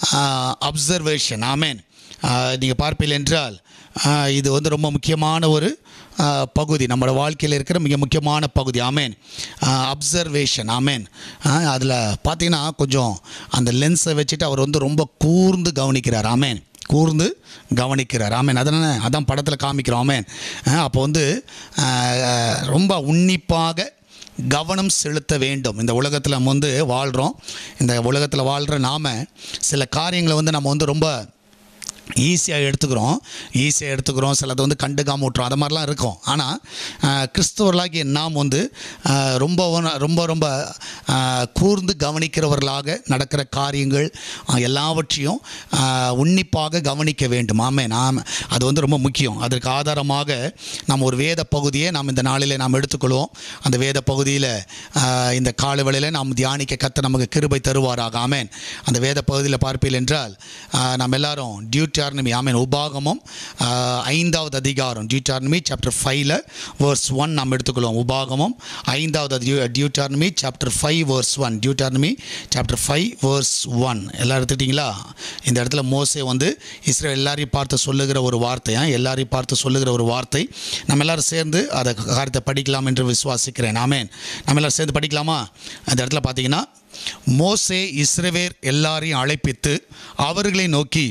அப்சர்வேஷன் ஆமேன் நீங்கள் பார்ப்பீர்கள் என்றால் ஆஹ் இது வந்து ரொம்ப முக்கியமான ஒரு ஆஹ் பகுதி நம்மளோட வாழ்க்கையில் இருக்கிற மிக முக்கியமான பகுதி ஆமேன் அப்சர்வேஷன் ஆமேன் அதில் பார்த்தீங்கன்னா கொஞ்சம் அந்த லென்ஸை வச்சுட்டு அவர் வந்து ரொம்ப கூர்ந்து கவனிக்கிறார் ஆமேன் கூர்ந்து கவனிக்கிறார் ஆமேன் அதனால் அதான் படத்தில் காமிக்கிறோம் ஆமேன் அப்போ வந்து ஆஹ் ரொம்ப உன்னிப்பாக கவனம் செலுத்த வேண்டும் இந்த உலகத்தில் நம்ம வந்து வாழ்கிறோம் இந்த உலகத்தில் வாழ்கிற நாம் சில காரியங்களை வந்து நம்ம வந்து ரொம்ப ஈஸியாக எடுத்துக்கிறோம் ஈஸியாக எடுத்துக்கிறோம் சிலது வந்து கண்டுக்காம விட்டுறோம் அது மாதிரிலாம் இருக்கும் ஆனால் கிறிஸ்தவர்களாகிய நாம் வந்து ஆஹ், ரொம்ப ஒன- ரொம்ப ரொம்ப ஆஹ், கூர்ந்து கவனிக்கிறவர்களாக நடக்கிற காரியங்கள் ஆஹ், எல்லாவற்றையும் ஆஹ், உன்னிப்பாக கவனிக்க வேண்டும் ஆமே நாம் அது வந்து ரொம்ப முக்கியம் அதற்கு ஆதாரமாக நாம் ஒரு வேத பகுதியை நாம் இந்த நாளில் நாம் எடுத்துக்கொள்வோம் அந்த வேத பகுதியில் இந்த கால வேளையில் நாம் தியானிக்க கத்த நமக்கு கிருபை தருவாராக ஆமேன் அந்த வேத பகுதியில் பார்ப்பீர்கள் என்றால் ஆஹ், நாம் எல்லாரும் டியூட்டார்னமி ஆமேன் உபாகமம் ஆஹ், ஐந்தாவது அதிகாரம் டியூட்டார்னமி சாப்டர் ஃபைவ்ல வேர்ஸ் ஒன் நாம் எடுத்துக்கொள்வோம் உபாகமம் ஐந்தாவது டியூ Deuteronomy chapter five verse one Deuteronomy chapter five verse one எல்லாம் எடுத்துக்கிட்டீங்களா இந்த இடத்துல மோசே வந்து இஸ்ரேல் எல்லாரையும் பார்த்து சொல்லுகிற ஒரு வார்த்தையா எல்லாரையும் பார்த்து சொல்லுகிற ஒரு வார்த்தை நம்ம எல்லாரும் சேர்ந்து அதை காரியத்தை படிக்கலாம் என்று விசுவாசிக்கிறேன் ஆமேன் நம்ம எல்லாரும் சேர்ந்து படிக்கலாமா அந்த இடத்துல பார்த்தீங்கன்னா மோசே இஸ்ரவேர் எல்லாரையும் அழைப்பித்து அவர்களை நோக்கி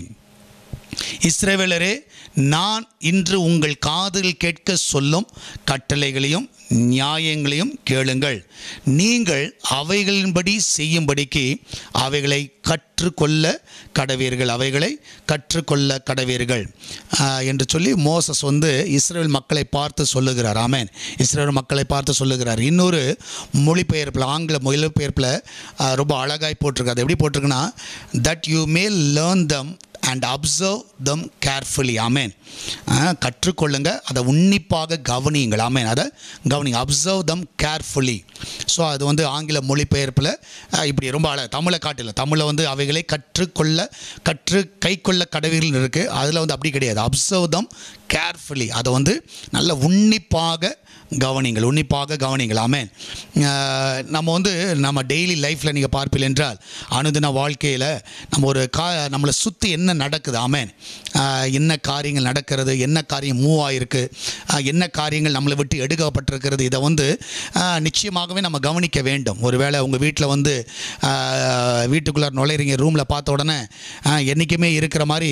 இஸ்ரவேலரே நான் இன்று உங்கள் காதில் கேட்க சொல்லும் கட்டளைகளையும் நியாயங்களையும் கேளுங்கள் நீங்கள் அவைகளின்படி செய்யும்படிக்கு அவைகளை கற்றுக்கொள்ள கடவீர்கள் அவைகளை கற்றுக்கொள்ள கடவீர்கள் ஆஹ், என்று சொல்லி மோசஸ் வந்து இஸ்ரேல் மக்களை பார்த்து சொல்லுகிறார் ஆமென் இஸ்ரேல் மக்களை பார்த்து சொல்லுகிறார் இன்னொரு மொழிபெயர்ப்பில் ஆங்கில மொழிபெயர்ப்பில் ஆஹ், ரொம்ப அழகாய் போட்டிருக்கு அது எப்படி போட்டிருக்குன்னா that you may learn them and observe them carefully ஆமேன் கற்றுக்கொள்ளுங்க அதை உன்னிப்பாக கவனியுங்கள் ஆமேன் அதை கவனிங்க அப்சர்வ் தம் கேர்ஃபுல்லி ஸோ அது வந்து ஆங்கில மொழிபெயர்ப்பில் அஹ், இப்படி ரொம்ப அழ தமிழை காட்டில தமிழில் வந்து அவைகளை கற்றுக்கொள்ள கற்று கைக்கொள்ள கடவுள்னு இருக்குது அதில் வந்து அப்படி கிடையாது அப்சர்வ் தம் கேர்ஃபுல்லி அதை வந்து நல்ல உன்னிப்பாக கவனிங்கள் உன்னிப்பாக கவனிங்கள் ஆமேன் அஹ், நம்ம வந்து நம்ம டெய்லி லைஃப்பில் நீங்கள் பார்ப்பீர்கள் என்றால் அனுதின வாழ்க்கையில் நம்ம ஒரு கா நம்மளை சுற்றி என்ன நடக்குது ஆமேன் அஹ், என்ன காரியங்கள் நடக்கிறது என்ன காரியம் மூவ் ஆகிருக்கு அஹ், என்ன காரியங்கள் நம்மளை விட்டு எடுக்கப்பட்டிருக்கிறது இதை வந்து அஹ், நிச்சயமாகவே நம்ம கவனிக்க வேண்டும் ஒருவேளை உங்கள் வீட்டில் வந்து வீட்டுக்குள்ளே நுழையிறீங்க ரூமில் பார்த்த உடனே அஹ், என்றைக்குமே இருக்கிற மாதிரி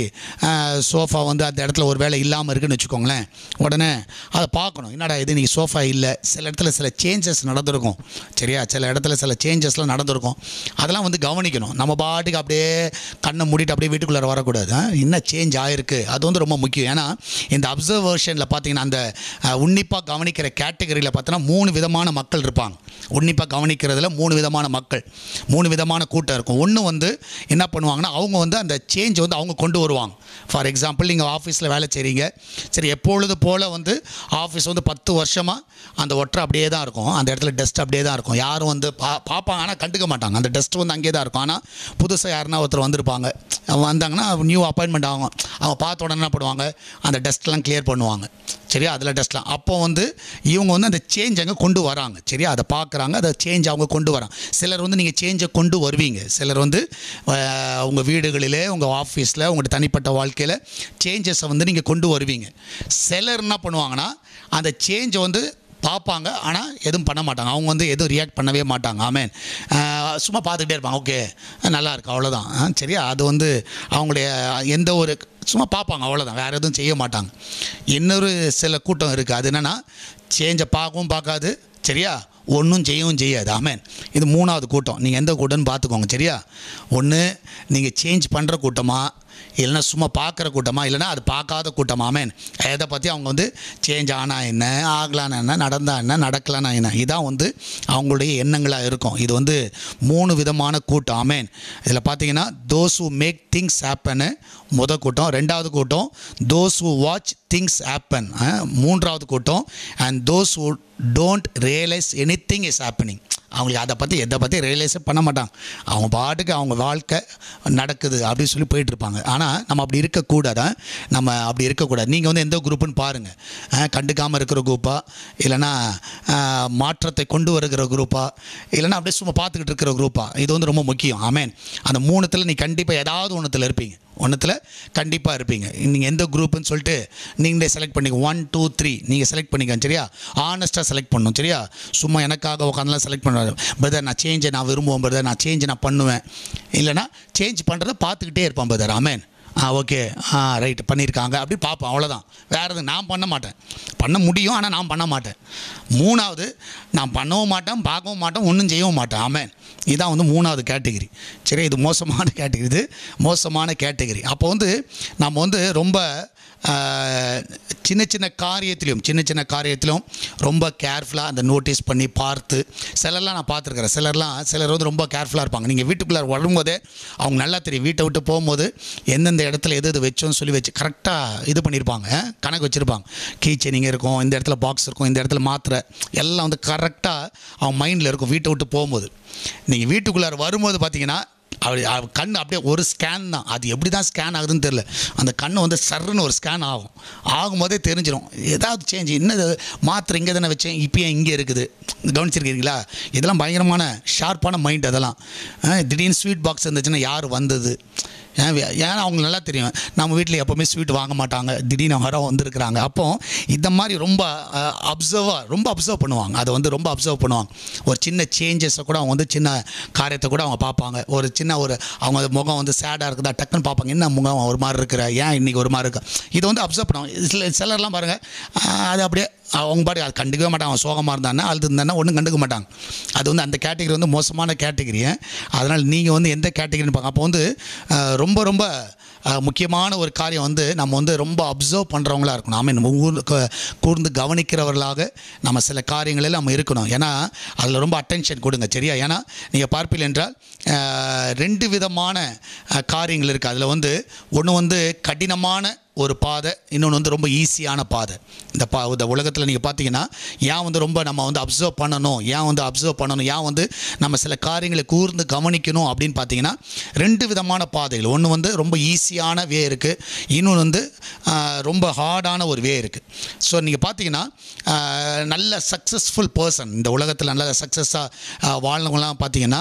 சோஃபா வந்து அந்த இடத்துல ஒரு வேளை இல்லாமல் இருக்குன்னு வச்சுக்கோங்களேன் உடனே அதை பார்க்கணும் என்னடா இது நீ சோஃபா இல்லை சில இடத்துல சில சேஞ்சஸ் நடந்திருக்கும் சரியா சில இடத்துல சில சேஞ்சஸ்லாம் நடந்திருக்கும் அதெல்லாம் வந்து கவனிக்கணும் நம்ம பாட்டுக்கு அப்படியே கண்ணை மூடிட்டு அப்படியே வீட்டுக்குள்ளே வரக்கூடாது ஆ, என்ன சேஞ்ச் ஆயிருக்கு அது வந்து ரொம்ப முக்கியம் ஏன்னா இந்த அப்சர்வேஷனில் பார்த்தீங்கன்னா அந்த உன்னிப்பாக கவனிக்கிற கேட்டகரியில் பார்த்தோன்னா மூணு விதமான மக்கள் இருப்பாங்க உன்னிப்பாக கவனிக்கிறதுல மூணு விதமான மக்கள் மூணு விதமான கூட்டம் இருக்கும் ஒன்று வந்து என்ன பண்ணுவாங்கன்னா அவங்க வந்து அந்த சேஞ்ச் வந்து அவங்க கொண்டு வருவாங்க ஃபார் எக்ஸாம்பிள் நீங்கள் ஆஃபீஸில் வேலை செய்கிறீங்க சரி எப்பொழுது போல் வந்து ஆஃபீஸ் வந்து பத்து வருஷமாக அந்த ஒற்றை அப்படியே தான் இருக்கும் அந்த இடத்துல டஸ்ட் அப்படியே தான் இருக்கும் யாரும் வந்து பா பார்ப்பாங்க ஆனால் கண்டுக்க மாட்டாங்க அந்த டஸ்ட் வந்து அங்கேயே தான் இருக்கும் ஆனால் புதுசாக யாருன்னா ஒருத்தர் வந்திருப்பாங்க அவங்க வந்தாங்கன்னா நியூ அப்பாயின்மெண்ட் ஆகும் அவங்க பார்த்த உடனே என்ன பண்ணுவாங்க அந்த டஸ்ட்லாம் கிளியர் பண்ணுவாங்க சரியா அதில் டஸ்ட்லாம் அப்போ வந்து இவங்க வந்து அந்த சேஞ்ச் அங்கே கொண்டு வராங்க சரியா அதை பார்க்குறாங்க அதை சேஞ்ச் அவங்க கொண்டு வராங்க சிலர் வந்து நீங்கள் சேஞ்சை கொண்டு வருவீங்க சிலர் வந்து அஹ், உங்கள் வீடுகளிலே உங்கள் ஆஃபீஸில் உங்கள் தனிப்பட்ட வாழ்க்கையில் சேஞ்சஸை வந்து நீங்கள் கொண்டு வருவீங்க சிலர் என்ன பண்ணுவாங்கன்னா அந்த சேஞ்சை வந்து பார்ப்பாங்க ஆனால் எதுவும் பண்ண மாட்டாங்க அவங்க வந்து எதுவும் ரியாக்ட் பண்ணவே மாட்டாங்க ஆமேன் சும்மா பார்த்துக்கிட்டே இருப்பாங்க ஓகே நல்லா இருக்கு அவ்வளோதான் ஆ, சரியா அது வந்து அவங்களுடைய எந்த ஒரு சும்மா பார்ப்பாங்க அவ்வளோதான் வேறு எதுவும் செய்ய மாட்டாங்க இன்னொரு சில கூட்டம் இருக்குது அது என்னென்னா சேஞ்சை பார்க்கவும் பார்க்காது சரியா ஒன்றும் செய்யவும் செய்யாது ஆமேன் இது மூணாவது கூட்டம் நீங்கள் எந்த கூட்டம்னு பார்த்துக்கோங்க சரியா ஒன்று நீங்கள் சேஞ்ச் பண்ணுற கூட்டமா இல்லைன்னா சும்மா பார்க்குற கூட்டமா இல்லைன்னா அது பார்க்காத கூட்டமா ஆமேன் எதை பற்றி அவங்க வந்து சேஞ்ச் ஆனா என்ன ஆகலான்னு என்ன நடந்தா என்ன நடக்கலான்னா என்ன இதான் வந்து அவங்களுடைய எண்ணங்களாக இருக்கும் இது வந்து மூணு விதமான கூட்டம் ஆமேன் இதில் பார்த்தீங்கன்னா those who make things happen முத கூட்டம் ரெண்டாவது கூட்டம் those who watch things happen மூன்றாவது கூட்டம் and those who don't realise anything is happening அவங்களுக்கு அதை பற்றி எதை பற்றி ரியலைஸே பண்ண மாட்டாங்க அவங்க பாட்டுக்கு அவங்க வாழ்க்கை நடக்குது அப்படின்னு சொல்லி போயிட்டு இருப்பாங்க ஆனால் நம்ம அப்படி இருக்கக்கூடாது ஆ? நம்ம அப்படி இருக்கக்கூடாது நீங்கள் வந்து எந்த குரூப்புன்னு பாருங்கள் கண்டுக்காமல் இருக்கிற குரூப்பா இல்லைன்னா ஆ, மாற்றத்தை கொண்டு வருகிற குரூப்பா இல்லைன்னா அப்படியே சும்மா பார்த்துக்கிட்டு இருக்கிற குரூப்பா இது வந்து ரொம்ப முக்கியம் ஆமேன் அந்த மூணுத்தில் நீ கண்டிப்பாக ஏதாவது ஒன்றுத்தில் இருப்பீங்க ஒன்றுத்தில் கண்டிப்பாக இருப்பீங்க நீங்கள் எந்த குரூப்புன்னு சொல்லிட்டு நீங்களே செலக்ட் பண்ணிக்க ஒன் டூ த்ரீ நீங்கள் செலக்ட் பண்ணிக்கங்க சரியா ஆனஸ்ட்டாக செலக்ட் பண்ணணும் சரியா சும்மா எனக்காக உட்காந்துலாம் செலக்ட் பண்ணுவார் பிரதர் நான் சேஞ்சை நான் விரும்புவேன் பிரதர் நான் சேஞ்சை நான் பண்ணுவேன் இல்லைனா சேஞ்ச் பண்ணுறத பார்த்துக்கிட்டே இருப்பான் பிரதர் ஆமேன் ஆ ஓகே ஆ ரைட் பண்ணியிருக்காங்க அப்படி பார்ப்போம் அவ்வளோதான் வேறு எதுவும் நான் பண்ண மாட்டேன் பண்ண முடியும் ஆனால் நான் பண்ண மாட்டேன் மூணாவது நான் பண்ணவும் மாட்டேன் பார்க்கவும் மாட்டேன் ஒன்றும் செய்யவும் மாட்டேன் ஆமேன் இதான் வந்து மூணாவது கேட்டகரி சரி இது மோசமான கேட்டகரி இது மோசமான கேட்டகரி அப்போ வந்து நம்ம வந்து ரொம்ப ஆஹ், சின்ன சின்ன காரியத்திலும் சின்ன சின்ன காரியத்திலும் ரொம்ப கேர்ஃபுல்லாக அந்த நோட்டீஸ் பண்ணி பார்த்து சிலர்லாம் நான் பார்த்துருக்குறேன் சிலர்லாம் சிலர் வந்து ரொம்ப கேர்ஃபுல்லாக இருப்பாங்க நீங்கள் வீட்டுக்குள்ளே வரும்போதே அவங்க நல்லா தெரியும் வீட்டை விட்டு போகும்போது எந்தெந்த இடத்துல எது எது வச்சோன்னு சொல்லி வச்சு கரெக்டாக இது பண்ணியிருப்பாங்க ஆ, கணக்கு வச்சுருப்பாங்க கீச்சன் இங்கே இருக்கும் இந்த இடத்துல பாக்ஸ் இருக்கும் இந்த இடத்துல மாத்திரை எல்லாம் வந்து கரெக்டாக அவங்க மைண்டில் இருக்கும் வீட்டை விட்டு போகும்போது நீங்கள் வீட்டுக்குள்ளார வரும்போது பார்த்தீங்கன்னா அப்படி அவ கண் அப்படியே ஒரு ஸ்கேன் தான் அது எப்படி தான் ஸ்கேன் ஆகுதுன்னு தெரில அந்த கண் வந்து சர்ன்னு ஒரு ஸ்கேன் ஆகும் ஆகும்போதே தெரிஞ்சிடும் ஏதாவது சேஞ்ச் இன்னது மாத்திரை இங்கே தானே வச்சேன் இப்பயே இங்கே இருக்குது கவனிச்சிருக்கீங்களா இதெல்லாம் பயங்கரமான ஷார்ப்பான மைண்ட் அதெல்லாம் ஆ, திடீர்னு ஸ்வீட் பாக்ஸ் இருந்துச்சுன்னா யார் வந்தது ஏன் வே- ஏன்னா அவங்க நல்லா தெரியும் நம்ம வீட்டில் எப்போவுமே ஸ்வீட் வாங்க மாட்டாங்க திடீர்னு வர வந்திருக்கிறாங்க அப்போ இந்த மாதிரி ரொம்ப அப்சர்வாக ரொம்ப அப்சர்வ் பண்ணுவாங்க அதை வந்து ரொம்ப அப்சர்வ் பண்ணுவாங்க ஒரு சின்ன சேஞ்சஸை கூட அவங்க வந்து சின்ன காரியத்தை கூட அவங்க பார்ப்பாங்க ஒரு சின்ன ஒரு அவங்க முகம் வந்து சேடாக இருக்குதா டக்குன்னு பார்ப்பாங்க என்ன முகம் ஒரு மாதிரி இருக்கிற ஏன் இன்றைக்கி ஒரு மாதிரி இருக்கு இதை வந்து அப்சர்வ் பண்ணுவாங்க சில சிலர்லாம் பாருங்கள் அது அப்படியே அவங்க பாட்டு அது கண்டுக்கவே மாட்டாங்க அவன் சோகமாக இருந்தானா அழுது இருந்தானா ஒன்றும் கண்டுக்க மாட்டாங்க அது வந்து அந்த கேட்டகரி வந்து மோசமான கேட்டகரி அதனால் நீங்கள் வந்து எந்த கேட்டகரின்னு பார்க்க அப்போ வந்து அஹ், ரொம்ப ரொம்ப அஹ், முக்கியமான ஒரு காரியம் வந்து நம்ம வந்து ரொம்ப அப்சர்வ் பண்ணுறவங்களா இருக்கணும் ஆமீன் நம்ம ஊர் க- கூர்ந்து கவனிக்கிறவர்களாக நம்ம சில காரியங்களில் நம்ம இருக்கணும் ஏன்னா அதில் ரொம்ப அட்டென்ஷன் கொடுங்க சரியா ஏன்னா நீங்கள் பார்ப்பீர்கள் என்றால் அஹ், ரெண்டு விதமான அஹ், காரியங்கள் இருக்குது அதில் வந்து ஒன்று வந்து கடினமான ஒரு பாதை இன்னொன்று வந்து ரொம்ப ஈஸியான பாதை இந்த பா இந்த உலகத்தில் நீங்கள் பார்த்தீங்கன்னா ஏன் வந்து ரொம்ப நம்ம வந்து அப்சர்வ் பண்ணணும் ஏன் வந்து அப்சர்வ் பண்ணணும் ஏன் வந்து நம்ம சில காரியங்களை கூர்ந்து கவனிக்கணும் அப்படின்னு பார்த்தீங்கன்னா ரெண்டு விதமான பாதைகள் ஒன்று வந்து ரொம்ப ஈஸியான வே இருக்குது இன்னொன்று வந்து ஆஹ், ரொம்ப ஹார்டான ஒரு வே இருக்குது ஸோ நீங்கள் பார்த்தீங்கன்னா ஆஹ், நல்ல சக்ஸஸ்ஃபுல் பர்சன் இந்த உலகத்தில் நல்ல சக்ஸஸாக வாழ்ந்தவங்களாம் பார்த்தீங்கன்னா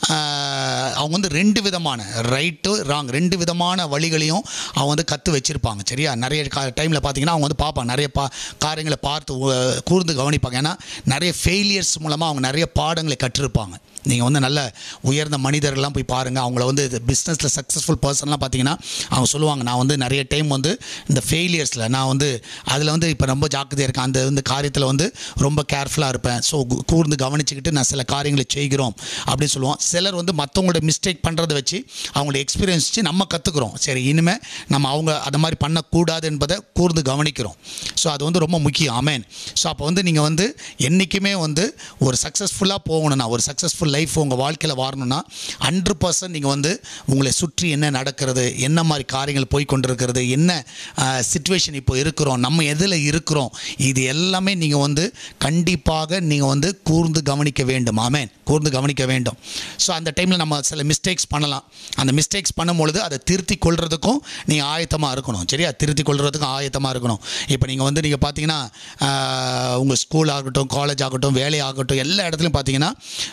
ஆஹ், அவங்க வந்து ரெண்டு விதமான ரைட்டு ராங் ரெண்டு விதமான வழிகளையும் அவங்க வந்து கற்று வச்சுருப்பாங்க சரியா நிறைய கா டைமில் பார்த்தீங்கன்னா அவங்க வந்து பார்ப்பாங்க நிறைய பா காரியங்களை பார்த்து உ- கூர்ந்து கவனிப்பாங்க ஏன்னா நிறைய ஃபெயிலியர்ஸ் மூலமாக அவங்க நிறைய பாடங்களை கற்றிருப்பாங்க நீங்கள் வந்து நல்ல உயர்ந்த மனிதர்கள்லாம் போய் பாருங்கள் அவங்கள வந்து பிஸ்னஸில் சக்ஸஸ்ஃபுல் பர்சன்லாம் பார்த்தீங்கன்னா அவங்க சொல்லுவாங்க நான் வந்து நிறைய டைம் வந்து இந்த ஃபெயிலியர்ஸில் நான் வந்து அதில் வந்து இப்போ ரொம்ப ஜாக்கிரதையாக இருக்கேன் அந்த இந்த காரியத்தில் வந்து ரொம்ப கேர்ஃபுல்லாக இருப்பேன் ஸோ கூர்ந்து கவனிச்சுக்கிட்டு நான் சில காரியங்களை செய்கிறோம் அப்படின்னு சொல்லுவோம் சிலர் வந்து மற்றவங்களோட மிஸ்டேக் பண்ணுறதை வச்சு அவங்களோட எக்ஸ்பீரியன்ஸ் வச்சு நம்ம கற்றுக்குறோம் சரி இனிமேல் நம்ம அவங்க அதை மாதிரி பண்ணக்கூடாது என்பதை கூர்ந்து கவனிக்கிறோம் ஸோ அது வந்து ரொம்ப முக்கியம் ஆமேன் ஸோ அப்போ வந்து நீங்கள் வந்து என்றைக்குமே வந்து ஒரு சக்ஸஸ்ஃபுல்லாக போகணும்னா ஒரு சக்ஸஸ்ஃபுல் லைஃப் உங்கள் வாழ்க்கையில் வாழணும்னா ஹண்ட்ரட் பர்சன்ட் நீங்கள் வந்து உங்களை சுற்றி என்ன நடக்கிறது என்ன மாதிரி காரியங்கள் போய் கொண்டிருக்கிறது என்ன சுச்சுவேஷன் இப்போ இருக்கிறோம் நம்ம எதில் இருக்கிறோம் இது எல்லாமே நீங்கள் வந்து கண்டிப்பாக நீங்கள் வந்து கூர்ந்து கவனிக்க வேண்டும் ஆமேன் கூர்ந்து கவனிக்க வேண்டும் ஸோ அந்த டைமில் நம்ம சில மிஸ்டேக்ஸ் பண்ணலாம் அந்த மிஸ்டேக்ஸ் பண்ணும்பொழுது அதை திருத்தி கொள்றதுக்கும் நீங்கள் ஆயத்தமாக இருக்கணும் சரியா திருத்தி கொள்றதுக்கும் ஆயத்தமாக இருக்கணும் இப்போ நீங்கள் வந்து நீங்கள் பார்த்தீங்கன்னா உங்கள் ஸ்கூல் ஆகட்டும் காலேஜ் ஆகட்டும் வேலை ஆகட்டும் எல்லா இடத்துலையும் பார்த்தீங்கன்னா ஸோ நீங்கள்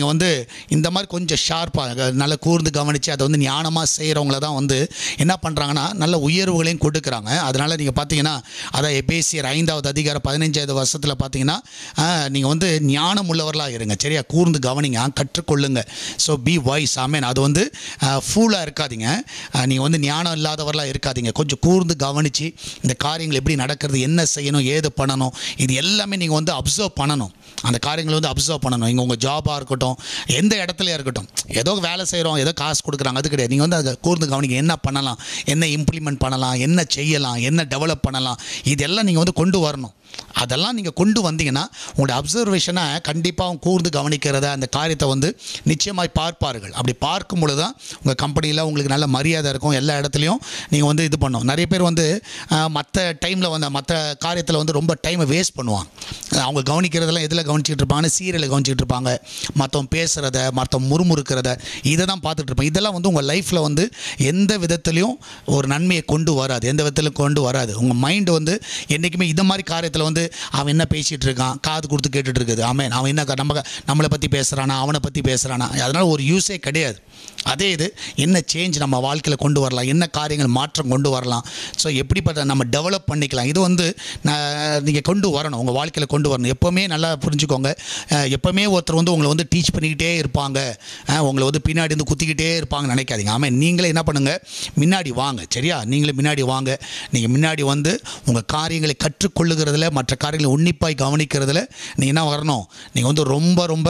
நீங்கள் வந்து இந்த மாதிரி கொஞ்சம் ஷார்ப்பாக நல்ல கூர்ந்து கவனித்து அதை வந்து ஞானமாக செய்கிறவங்கள தான் வந்து என்ன பண்ணுறாங்கன்னா நல்ல உயர்வுகளையும் கொடுக்குறாங்க அதனால் நீங்கள் பார்த்தீங்கன்னா அதான் எபேசியர் ஐந்தாவது அதிகாரம் பதினஞ்சாவது வருஷத்தில் பார்த்தீங்கன்னா நீங்கள் வந்து ஞானம் உள்ளவர்களாக இருங்க சரியா கூர்ந்து கவனிங்க கற்றுக்கொள்ளுங்க ஸோ பி வாய்ஸ் ஆமேன் அது வந்து ஃபூலாக இருக்காதீங்க நீங்கள் வந்து ஞானம் இல்லாதவர்களாக இருக்காதீங்க கொஞ்சம் கூர்ந்து கவனித்து இந்த காரியங்கள் எப்படி நடக்கிறது என்ன செய்யணும் ஏது பண்ணணும் இது எல்லாமே நீங்கள் வந்து அப்சர்வ் பண்ணணும் அந்த காரியங்களை வந்து அப்சர்வ் பண்ணணும் இங்கே உங்கள் ஜாபாக இருக்கட்டும் எந்த இடத்துல இருக்கட்டும் ஏதோ வேலை செய்கிறோம் ஏதோ காசு கொடுக்குறாங்க அது கிடையாது நீங்கள் வந்து அதை கூர்ந்து கவனிங்க என்ன பண்ணலாம் என்ன இம்ப்ளிமெண்ட் பண்ணலாம் என்ன செய்யலாம் என்ன டெவலப் பண்ணலாம் இதெல்லாம் நீங்கள் வந்து கொண்டு வரணும் அதெல்லாம் நீங்கள் கொண்டு வந்தீங்கன்னா உங்களுடைய அப்சர்வேஷனை கண்டிப்பாக கூர்ந்து கவனிக்கிறத அந்த காரியத்தை வந்து நிச்சயமாய் பார்ப்பார்கள் அப்படி பார்க்கும் பொழுது தான் உங்கள் கம்பெனியில் உங்களுக்கு நல்ல மரியாதை இருக்கும் எல்லா இடத்துலையும் நீங்கள் வந்து இது பண்ணணும் நிறைய பேர் வந்து மற்ற டைமில் வந்து மற்ற காரியத்தில் வந்து ரொம்ப டைமை வேஸ்ட் பண்ணுவாங்க அஹ் அவங்க கவனிக்கிறதெல்லாம் எதில் கவனிச்சிட்டு இருப்பாங்க சீரியலை கவனிச்சிட்டு இருப்பாங்க மற்றவங்க பேசுகிறத மற்றவங்க முறுமுறுக்கிறத இதை தான் பார்த்துட்டு இருப்பாங்க இதெல்லாம் வந்து உங்கள் லைஃப்பில் வந்து எந்த விதத்துலையும் ஒரு நன்மையை கொண்டு வராது எந்த விதத்திலும் கொண்டு வராது உங்கள் மைண்டு வந்து என்றைக்குமே இந்த மாதிரி காரியத்தில் வந்து அவன் என்ன பேசிகிட்டு இருக்கான் காது கொடுத்து கேட்டுட்டு இருக்குது அவன் அவன் என்ன க- நம்ம நம்மளை பற்றி பேசுகிறானா அவனை பற்றி பேசுகிறானா அதனால் ஒரு யூஸே கிடையாது அதே இது என்ன சேஞ்ச் நம்ம வாழ்க்கையில் கொண்டு வரலாம் என்ன காரியங்கள் மாற்றம் கொண்டு வரலாம் ஸோ எப்படிப்பட்ட நம்ம டெவலப் பண்ணிக்கலாம் இது வந்து நீங்கள் கொண்டு வரணும் உங்கள் வாழ்க்கையில் கொண்டு வரணும் எப்போவுமே நல்லா புரிஞ்சுக்கோங்க அஹ், எப்போவுமே ஒருத்தர் வந்து உங்களை வந்து டீச் பண்ணிக்கிட்டே இருப்பாங்க அஹ், உங்களை வந்து பின்னாடி வந்து குத்திக்கிட்டே இருப்பாங்க நினைக்காதீங்க ஆமாம் நீங்களே என்ன பண்ணுங்கள் முன்னாடி வாங்க சரியா நீங்களே முன்னாடி வாங்க நீங்கள் முன்னாடி வந்து உங்கள் காரியங்களை கற்றுக்கொள்ளுகிறதுல மற்ற காரியங்களை உன்னிப்பாய் கவனிக்கிறதுல நீங்கள் என்ன வரணும் நீங்கள் வந்து ரொம்ப ரொம்ப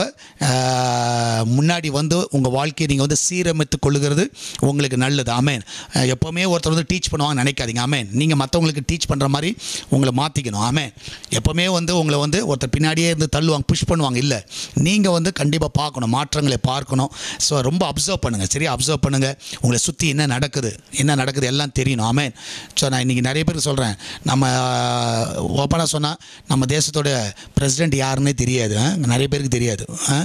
அஹ், முன்னாடி வந்து உங்கள் வாழ்க்கையை நீங்கள் வந்து சீரமைத்து கொள்ளுகிறது உங்களுக்கு நல்லது ஆமேன் அஹ், எப்போவுமே ஒருத்தர் வந்து டீச் பண்ணுவாங்க நினைக்காதீங்க ஆமேன் நீங்கள் மற்றவங்களுக்கு டீச் பண்ணுற மாதிரி உங்களை மாற்றிக்கணும் ஆமேன் எப்போவுமே வந்து உங்களை வந்து ஒருத்தர் பின்னாடியே இருந்து தள்ளுவாங்க புஷ் பண்ணுவாங்க இல்லை நீங்கள் வந்து கண்டிப்பாக பார்க்கணும் மாற்றங்களை பார்க்கணும் ஸோ ரொம்ப அப்சர்வ் பண்ணுங்கள் சரியா அப்சர்வ் பண்ணுங்கள் உங்களை சுற்றி என்ன நடக்குது என்ன நடக்குது எல்லாம் தெரியணும் ஆமேன் ஸோ நான் இன்றைக்கி நிறைய பேருக்கு சொல்கிறேன் நம்ம ஓப்பனாக சொன்னால் நம்ம தேசத்தோட பிரசிடெண்ட் யாருன்னே தெரியாது ஆ? நிறைய பேருக்கு தெரியாது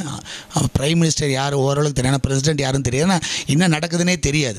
பிரைம் மினிஸ்டர் யார் ஓரளவுக்கு தெரியும் ஆனால் பிரசிடெண்ட் யாருன்னு தெரியாது ஏன்னா என்ன நடக்குதுன்னே தெரியாது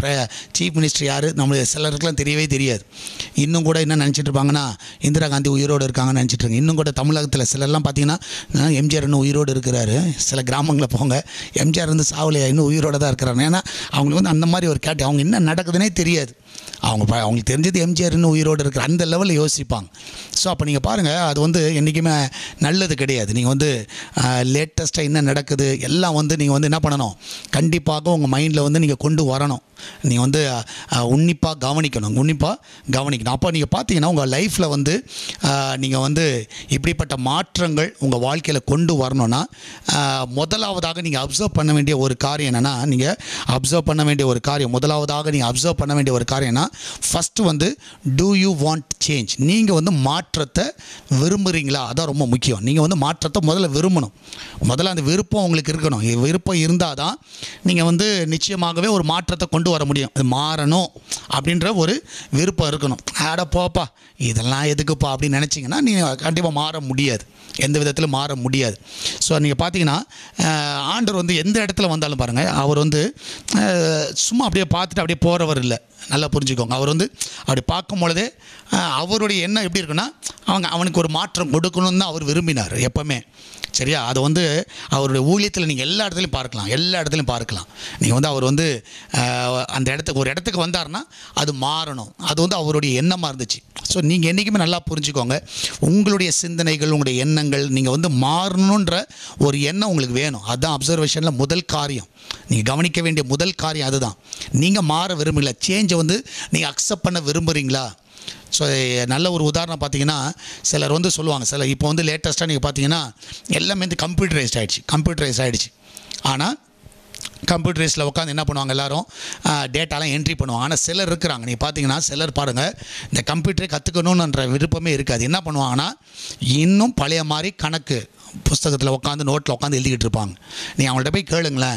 சீஃப் மினிஸ்டர் யார் நம்மளுக்கு சிலருக்குலாம் தெரியவே தெரியாது இன்னும் கூட என்ன நினச்சிட்டு இருப்பாங்கன்னா இந்திரா காந்தி உயிரோடு இருக்காங்கன்னு நினச்சிட்டு இருக்காங்க இன்னும் கூட தமிழகத்தில் சிலர்லாம் பார்த்தீங்கன்னா ஆ, எம்ஜிஆர் இன்னும் உயிரோடு இருக்கிறாரு சில கிராமங்களில் போங்க எம்ஜிஆர் வந்து சாவலையா இன்னும் உயிரோடு தான் இருக்கிறாங்க ஏன்னா அவங்களுக்கு வந்து அந்த மாதிரி ஒரு கேட்டு அவங்க என்ன நடக்குதுன்னே தெரியாது அவங்க ப- அவங்களுக்கு தெரிஞ்சது எம்ஜிஆர் இன்னும் உயிரோடு இருக்கிற அந்த லெவலில் யோசிப்பாங்க ஸோ அப்போ நீங்கள் பாருங்கள் அது வந்து என்றைக்குமே நல்லது கிடையாது நீங்கள் வந்து லேட்டஸ்ட்டாக என்ன நடக்குது எல்லாம் வந்து நீங்கள் வந்து என்ன பண்ணணும் கண்டிப்பாக உங்கள் மைண்டில் வந்து நீங்கள் கொண்டு வரணும் நீங்கள் வந்து உன்னிப்பாக கவனிக்கணும் உன்னிப்பாக கவனிக்கணும் அப்போ நீங்கள் பார்த்தீங்கன்னா உங்கள் லைஃப்பில் வந்து நீங்கள் வந்து இப்படிப்பட்ட மாற்றங்கள் உங்கள் வாழ்க்கையில் கொண்டு வரணும்னா ஆஹ், முதலாவதாக நீங்கள் அப்சர்வ் பண்ண வேண்டிய ஒரு காரியம் என்னென்னா நீங்கள் அப்சர்வ் பண்ண வேண்டிய ஒரு காரியம் முதலாவதாக நீங்கள் அப்சர்வ் பண்ண வேண்டிய ஒரு காரியம்னா ஃபஸ்ட்டு வந்து டூ யூ வாண்ட் சேஞ்ச் நீங்கள் வந்து மாற்றத்தை விரும்புகிறீங்களா அதான் ரொம்ப முக்கியம் நீங்கள் வந்து மாற்றத்தை முதல்ல விரும்பணும் முதல்ல அந்த விருப்பம் உங்களுக்கு இருக்கணும் இ- விருப்பம் இருந்தால் தான் நீங்கள் வந்து நிச்சயமாகவே ஒரு மாற்றத்தை கொண்டு வர முடியும் இது மாறணும் அப்படின்ற ஒரு விருப்பம் இருக்கணும் ஆட போப்பா இதெல்லாம் எதுக்குப்பா அப்படின்னு நினச்சிங்கன்னா நீங்கள் கண்டிப்பாக மாற முடியாது எந்த விதத்திலும் மாற முடியாது ஸோ நீங்கள் பார்த்தீங்கன்னா அஹ், ஆண்டவர் வந்து எந்த இடத்துல வந்தாலும் பாருங்கள் அவர் வந்து அஹ், சும்மா அப்படியே பார்த்துட்டு அப்படியே போகிறவர் இல்லை நல்லா புரிஞ்சுக்கோங்க அவர் வந்து அப்படி பார்க்கும் பொழுதே அஹ், அவருடைய எண்ணம் எப்படி இருக்குன்னா அவங்க அவனுக்கு ஒரு மாற்றம் கொடுக்கணும்னு தான் அவர் விரும்பினார் எப்போவுமே சரியா அதை வந்து அவருடைய ஊழியத்தில் நீங்கள் எல்லா இடத்துலையும் பார்க்கலாம் எல்லா இடத்துலையும் பார்க்கலாம் நீங்கள் வந்து அவர் வந்து அஹ், அந்த இடத்துக்கு ஒரு இடத்துக்கு வந்தாருன்னா அது மாறணும் அது வந்து அவருடைய எண்ணமாக இருந்துச்சு ஸோ நீங்கள் என்றைக்குமே நல்லா புரிஞ்சுக்கோங்க உங்களுடைய சிந்தனைகள் உங்களுடைய எண்ணங்கள் நீங்கள் வந்து மாறணுன்ற ஒரு எண்ணம் உங்களுக்கு வேணும் அதுதான் அப்சர்வேஷனில் முதல் காரியம் நீங்கள் கவனிக்க வேண்டிய முதல் காரியம் அதுதான் நீங்கள் மாற விரும்புகிறீங்களா சேஞ்சை வந்து நீங்கள் அக்செப்ட் பண்ண விரும்புகிறீங்களா ஸோ நல்ல ஒரு உதாரணம் பார்த்தீங்கன்னா சிலர் வந்து சொல்லுவாங்க சிலர் இப்போ வந்து லேட்டஸ்ட்டாக நீங்கள் பார்த்தீங்கன்னா எல்லாமே வந்து கம்ப்யூட்டரைஸ்ட் ஆகிடுச்சு கம்ப்யூட்டரைஸ் ஆகிடுச்சு ஆனால் கம்ப்யூட்டரைஸில் உட்காந்து என்ன பண்ணுவாங்க எல்லாரும் டேட்டாலாம் என்ட்ரி பண்ணுவாங்க ஆனால் சிலர் இருக்கிறாங்க நீங்கள் பார்த்தீங்கன்னா சிலர் பாருங்கள் இந்த கம்ப்யூட்டரை கற்றுக்கணுன்ற விருப்பமே இருக்காது என்ன பண்ணுவாங்கன்னா இன்னும் பழைய மாதிரி கணக்கு புஸ்தகத்தில் உட்காந்து நோட்டில் உட்காந்து எழுதிக்கிட்டு இருப்பாங்க நீங்கள் அவங்கள்ட்ட போய் கேளுங்களேன்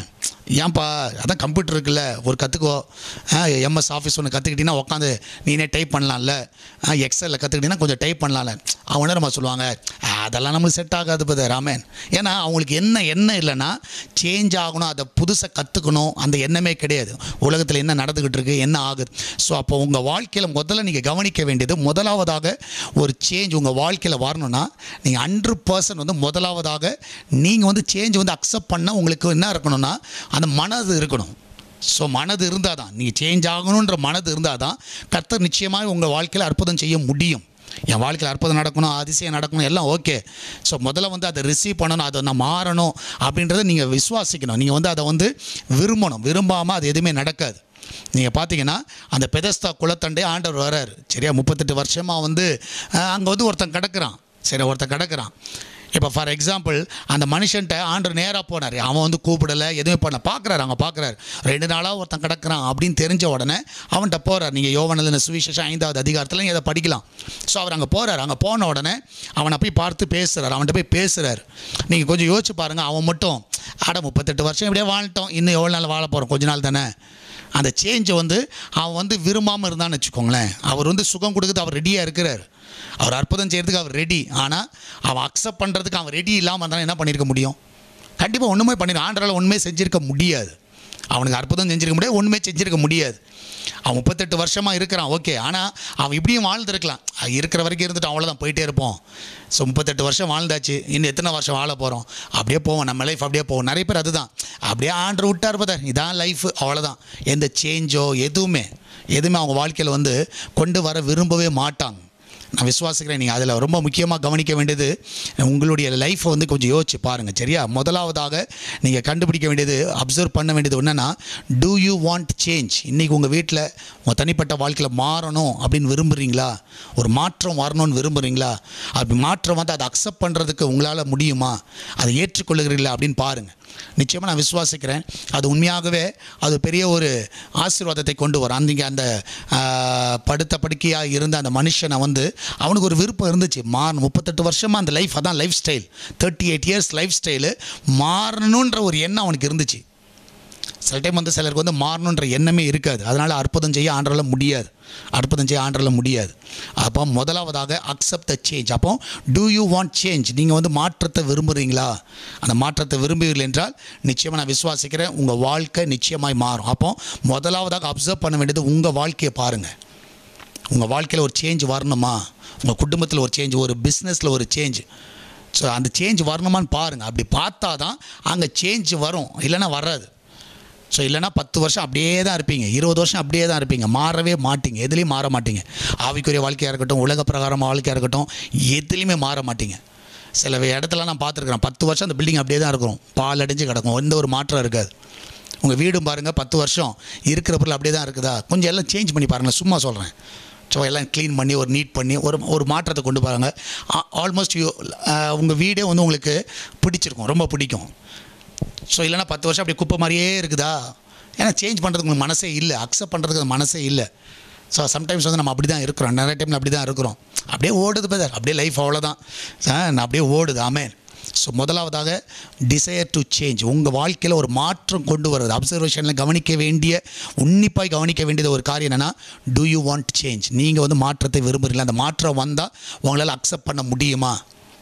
ஏன்பா அதான் கம்ப்யூட்டர் இருக்குல்ல ஒரு கற்றுக்கோ எம்எஸ் ஆஃபீஸ் ஒன்று கற்றுக்கிட்டீங்கன்னா உட்காந்து நீனே டைப் பண்ணலாம்ல எக்ஸலில் கற்றுக்கிட்டீங்கன்னா கொஞ்சம் டைப் பண்ணலாம்ல அவனே நம்ம சொல்லுவாங்க "ஆ, அதெல்லாம் நம்மளுக்கு செட் ஆகாது பத ராமன் ஏன்னா அவங்களுக்கு என்ன எண்ணம் இல்லைன்னா சேஞ்ச் ஆகணும் அதை புதுசாக கற்றுக்கணும் அந்த எண்ணமே கிடையாது உலகத்தில் என்ன நடந்துக்கிட்டு இருக்கு என்ன ஆகுது ஸோ அப்போ உங்கள் வாழ்க்கையில் முதல்ல நீங்கள் கவனிக்க வேண்டியது முதலாவதாக ஒரு சேஞ்ச் உங்கள் வாழ்க்கையில் வரணும்னா நீங்கள் ஹண்ட்ரட் பர்சன்ட் வந்து முதலாவதாக நீங்கள் வந்து சேஞ்ச் வந்து அக்செப்ட் பண்ண உங்களுக்கு என்ன இருக்கணும்னா அந்த மனது இருக்கணும் ஸோ மனது இருந்தால் தான் நீங்கள் சேஞ்ச் ஆகணுன்ற மனது இருந்தால் தான் கர்த்தர் நிச்சயமாக உங்கள் வாழ்க்கையில் அற்புதம் செய்ய முடியும் என் வாழ்க்கையில் அற்புதம் நடக்கணும் அதிசயம் நடக்கணும் எல்லாம் ஓகே ஸோ முதல்ல வந்து அதை ரிசீவ் பண்ணணும் அதை நான் மாறணும் அப்படின்றத நீங்கள் விசுவாசிக்கணும் நீங்கள் வந்து அதை வந்து விரும்பணும் விரும்பாமல் அது எதுவுமே நடக்காது நீங்கள் பார்த்தீங்கன்னா அந்த பெதஸ்தா குளத்தண்டே ஆண்டவர் வராரு சரியா முப்பத்தெட்டு வருஷமாக வந்து அங்கே வந்து ஒருத்தன் கிடக்குறான் சரி ஒருத்தன் கிடக்குறான் இப்போ ஃபார் எக்ஸாம்பிள் அந்த மனுஷன்ட்ட ஆண்டவர் நேராக போனார் அவன் வந்து கூப்பிடலை எதுவுமே பண்ண பார்க்குறாரு அங்கே பார்க்குறாரு ரெண்டு நாளாக ஒருத்தன் கிடக்குறான் அப்படின்னு தெரிஞ்ச உடனே அவன்கிட்ட போகிறார் நீங்கள் யோவனில் சுவிசேஷம் ஐந்தாவது அதிகாரத்தில் நீங்கள் அதை படிக்கலாம் ஸோ அவர் அங்கே போகிறார் அங்கே போன உடனே அவனை போய் பார்த்து பேசுகிறார் அவன்கிட்ட போய் பேசுகிறார் நீங்கள் கொஞ்சம் யோசிச்சு பாருங்கள் அவன் மட்டும் அட முப்பத்தெட்டு வருஷம் இப்படியே வாழ்ந்துட்டோம் இன்னும் எவ்வளோ நாள் வாழ போகிறோம் கொஞ்ச நாள் தானே அந்த சேஞ்சை வந்து அவன் வந்து விரும்பாமல் இருந்தான்னு வச்சுக்கோங்களேன் அவர் வந்து சுகம் கொடுக்குறது அவர் ரெடியாக இருக்கிறார் அவர் அற்புதம் செய்கிறதுக்கு அவர் ரெடி ஆனால் அவன் அக்செப்ட் பண்ணுறதுக்கு அவன் ரெடி இல்லாமல் இருந்தாலும் என்ன பண்ணியிருக்க முடியும் கண்டிப்பாக ஒன்றுமே பண்ணிருக்க ஆண்டரால் ஒன்றுமே செஞ்சிருக்க முடியாது அவனுக்கு அற்புதம் செஞ்சிருக்க முடியாது ஒன்றுமே செஞ்சிருக்க முடியாது அவன் முப்பத்தெட்டு வருஷமாக இருக்கிறான் ஓகே ஆனால் அவன் இப்படியும் வாழ்ந்துருக்கலாம் அது இருக்கிற வரைக்கும் இருந்துட்டு அவ்வளோதான் போயிட்டே இருப்போம் ஸோ முப்பத்தெட்டு வருஷம் வாழ்ந்தாச்சு இன்னும் எத்தனை வருஷம் வாழ போகிறோம் அப்படியே போவோம் நம்ம லைஃப் அப்படியே போவோம் நிறைய பேர் அதுதான் அப்படியே ஆண்டு விட்டார் பதர் இதான் லைஃப் அவ்வளோதான் எந்த சேஞ்சோ எதுவுமே எதுவுமே அவங்க வாழ்க்கையில் வந்து கொண்டு வர விரும்பவே மாட்டாங்க நான் விசுவாசிக்கிறேன் நீங்கள் அதில் ரொம்ப முக்கியமாக கவனிக்க வேண்டியது உங்களுடைய லைஃப்பை வந்து கொஞ்சம் யோசிச்சு பாருங்கள் சரியா முதலாவதாக நீங்கள் கண்டுபிடிக்க வேண்டியது அப்சர்வ் பண்ண வேண்டியது என்னென்னா டூ யூ வாண்ட் சேஞ்ச் இன்றைக்கி உங்கள் வீட்டில் உங்கள் தனிப்பட்ட வாழ்க்கையில் மாறணும் அப்படின்னு விரும்புகிறீங்களா ஒரு மாற்றம் வரணும்னு விரும்புகிறீங்களா அப்படி மாற்றம் வந்து அதை அக்செப்ட் பண்ணுறதுக்கு உங்களால் முடியுமா அதை ஏற்றுக்கொள்ளுகிறீங்களா அப்படின்னு பாருங்கள் நிச்சயமாக நான் விசுவாசிக்கிறேன் அது உண்மையாகவே அது பெரிய ஒரு ஆசீர்வாதத்தை கொண்டு வரும் அந்த அந்த ஆஹ், படுத்த படுக்கையாக இருந்த அந்த மனுஷனை வந்து அவனுக்கு ஒரு விருப்பம் இருந்துச்சு மாறணும் முப்பத்தெட்டு வருஷமாக அந்த லைஃப் அதான் lifestyle thirty eight years lifestyle மாறணுன்ற ஒரு எண்ணம் அவனுக்கு இருந்துச்சு சில டைம் வந்து சிலருக்கு வந்து மாறணுன்ற எண்ணமே இருக்காது அதனால் அற்புதம் செய்ய ஆண்டரால முடியாது அற்புதம் செய்ய ஆண்டரால முடியாது அப்போ முதலாவதாக அக்செப்ட் த சேஞ்ச் அப்போ டூ யூ வாண்ட் சேஞ்ச் நீங்கள் வந்து மாற்றத்தை விரும்புகிறீங்களா அந்த மாற்றத்தை விரும்புவீர்கள் என்றால் நிச்சயமாக நான் விசுவாசிக்கிறேன் உங்கள் வாழ்க்கை நிச்சயமாய் மாறும் அப்போ முதலாவதாக அப்சர்வ் பண்ண வேண்டியது உங்கள் வாழ்க்கையை பாருங்கள் உங்கள் வாழ்க்கையில் ஒரு சேஞ்ச் வரணுமா உங்கள் குடும்பத்தில் ஒரு சேஞ்ச் ஒரு பிஸ்னஸில் ஒரு சேஞ்ச் ஸோ அந்த சேஞ்ச் வரணுமான்னு பாருங்கள் அப்படி பார்த்தா தான் அங்கே சேஞ்ச் வரும் இல்லைன்னா வராது ஸோ இல்லைன்னா பத்து வருஷம் அப்படியே தான் இருப்பீங்க இருபது வருஷம் அப்படியே தான் இருப்பீங்க மாறவே மாட்டீங்க எதுலேயும் மாற மாட்டீங்க ஆவிக்குரிய வாழ்க்கையாக இருக்கட்டும் உலக பிரகாரம் வாழ்க்கையாக இருக்கட்டும் எதுலேயுமே மாற மாட்டீங்க சில இடத்துல நான் பார்த்துருக்குறேன் பத்து வருஷம் அந்த பில்டிங் அப்படியே தான் இருக்கும் பால் அடைஞ்சு கிடக்கும் எந்த ஒரு மாற்றம் இருக்காது உங்கள் வீடும் பாருங்கள் பத்து வருஷம் இருக்கிற பொருள் அப்படியே தான் இருக்குதா கொஞ்சம் எல்லாம் சேஞ்ச் பண்ணி பாருங்களேன் சும்மா சொல்கிறேன் ஸோ எல்லாம் க்ளீன் பண்ணி ஒரு நீட் பண்ணி ஒரு ஒரு மாற்றத்தை கொண்டு பாருங்க ஆல்மோஸ்ட் யூ உங்கள் வீடே வந்து உங்களுக்கு பிடிச்சிருக்கும் ரொம்ப பிடிக்கும் ஸோ இல்லைன்னா பத்து வருஷம் அப்படியே குப்பை மாதிரியே இருக்குதா ஏன்னா சேஞ்ச் பண்ணுறதுக்கு உங்களுக்கு மனசே இல்லை அக்செப்ட் பண்ணுறதுக்கு அது மனசே இல்லை ஸோ சம்டைம்ஸ் வந்து நம்ம அப்படி தான் இருக்கிறோம் நிறைய டைமில் அப்படி தான் இருக்கிறோம் அப்படியே ஓடுது பிரதர் அப்படியே லைஃப் அவ்வளோதான் நான் அப்படியே ஓடுது ஆமேன் ஸோ முதலாவதாக டிசையர் டு சேஞ்ச் உங்கள் வாழ்க்கையில் ஒரு மாற்றம் கொண்டு வருது அப்சர்வேஷனில் கவனிக்க வேண்டிய உன்னிப்பாய் கவனிக்க வேண்டியது ஒரு காரியம் என்னென்னா டூ யூ வாண்ட் சேஞ்ச் நீங்கள் வந்து மாற்றத்தை விரும்புகிறீங்களா அந்த மாற்றம் வந்தால் உங்களால் அக்செப்ட் பண்ண முடியுமா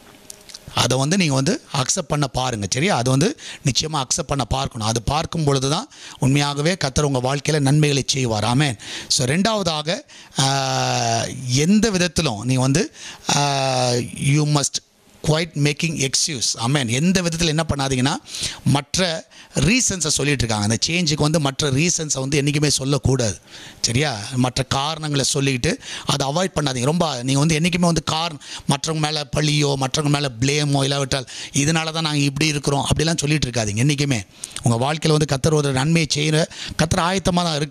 அதை வந்து நீங்கள் வந்து அக்செப்ட் பண்ண பாருங்கள் சரியா அது வந்து நிச்சயமாக அக்செப்ட் பண்ண பார்க்கணும் அது பார்க்கும் பொழுது தான் உண்மையாகவே கத்தர் உங்கள் வாழ்க்கையில் நன்மைகளை செய்வார் ஆமென் ஸோ ரெண்டாவதாக ஆஹ், எந்த விதத்திலும் நீங்கள் வந்து you must quit making excuse ஆமென் எந்த விதத்தில் என்ன பண்ணாதீங்கன்னா மற்ற ரீசன்ஸை சொல்லிட்டு இருக்காங்க அந்த சேஞ்சுக்கு வந்து மற்ற ரீசன்ஸை வந்து என்றைக்குமே சொல்லக்கூடாது சரியா மற்ற காரணங்களை சொல்லிக்கிட்டு அதை அவாய்ட் பண்ணாதீங்க ரொம்ப நீங்கள் வந்து என்றைக்குமே வந்து கார் மற்றவங்க மேலே பழியோ மற்றவங்க மேலே ப்ளேமோ இல்லாவிட்டால் இதனால தான் நாங்கள் இப்படி இருக்கிறோம் அப்படிலாம் சொல்லிட்டு இருக்காதீங்க என்றைக்குமே உங்கள் வாழ்க்கையில் வந்து கத்தர் ஒரு நன்மையை செய்கிற கத்தர் ஆயத்தமாக தான் இருக்கிறார்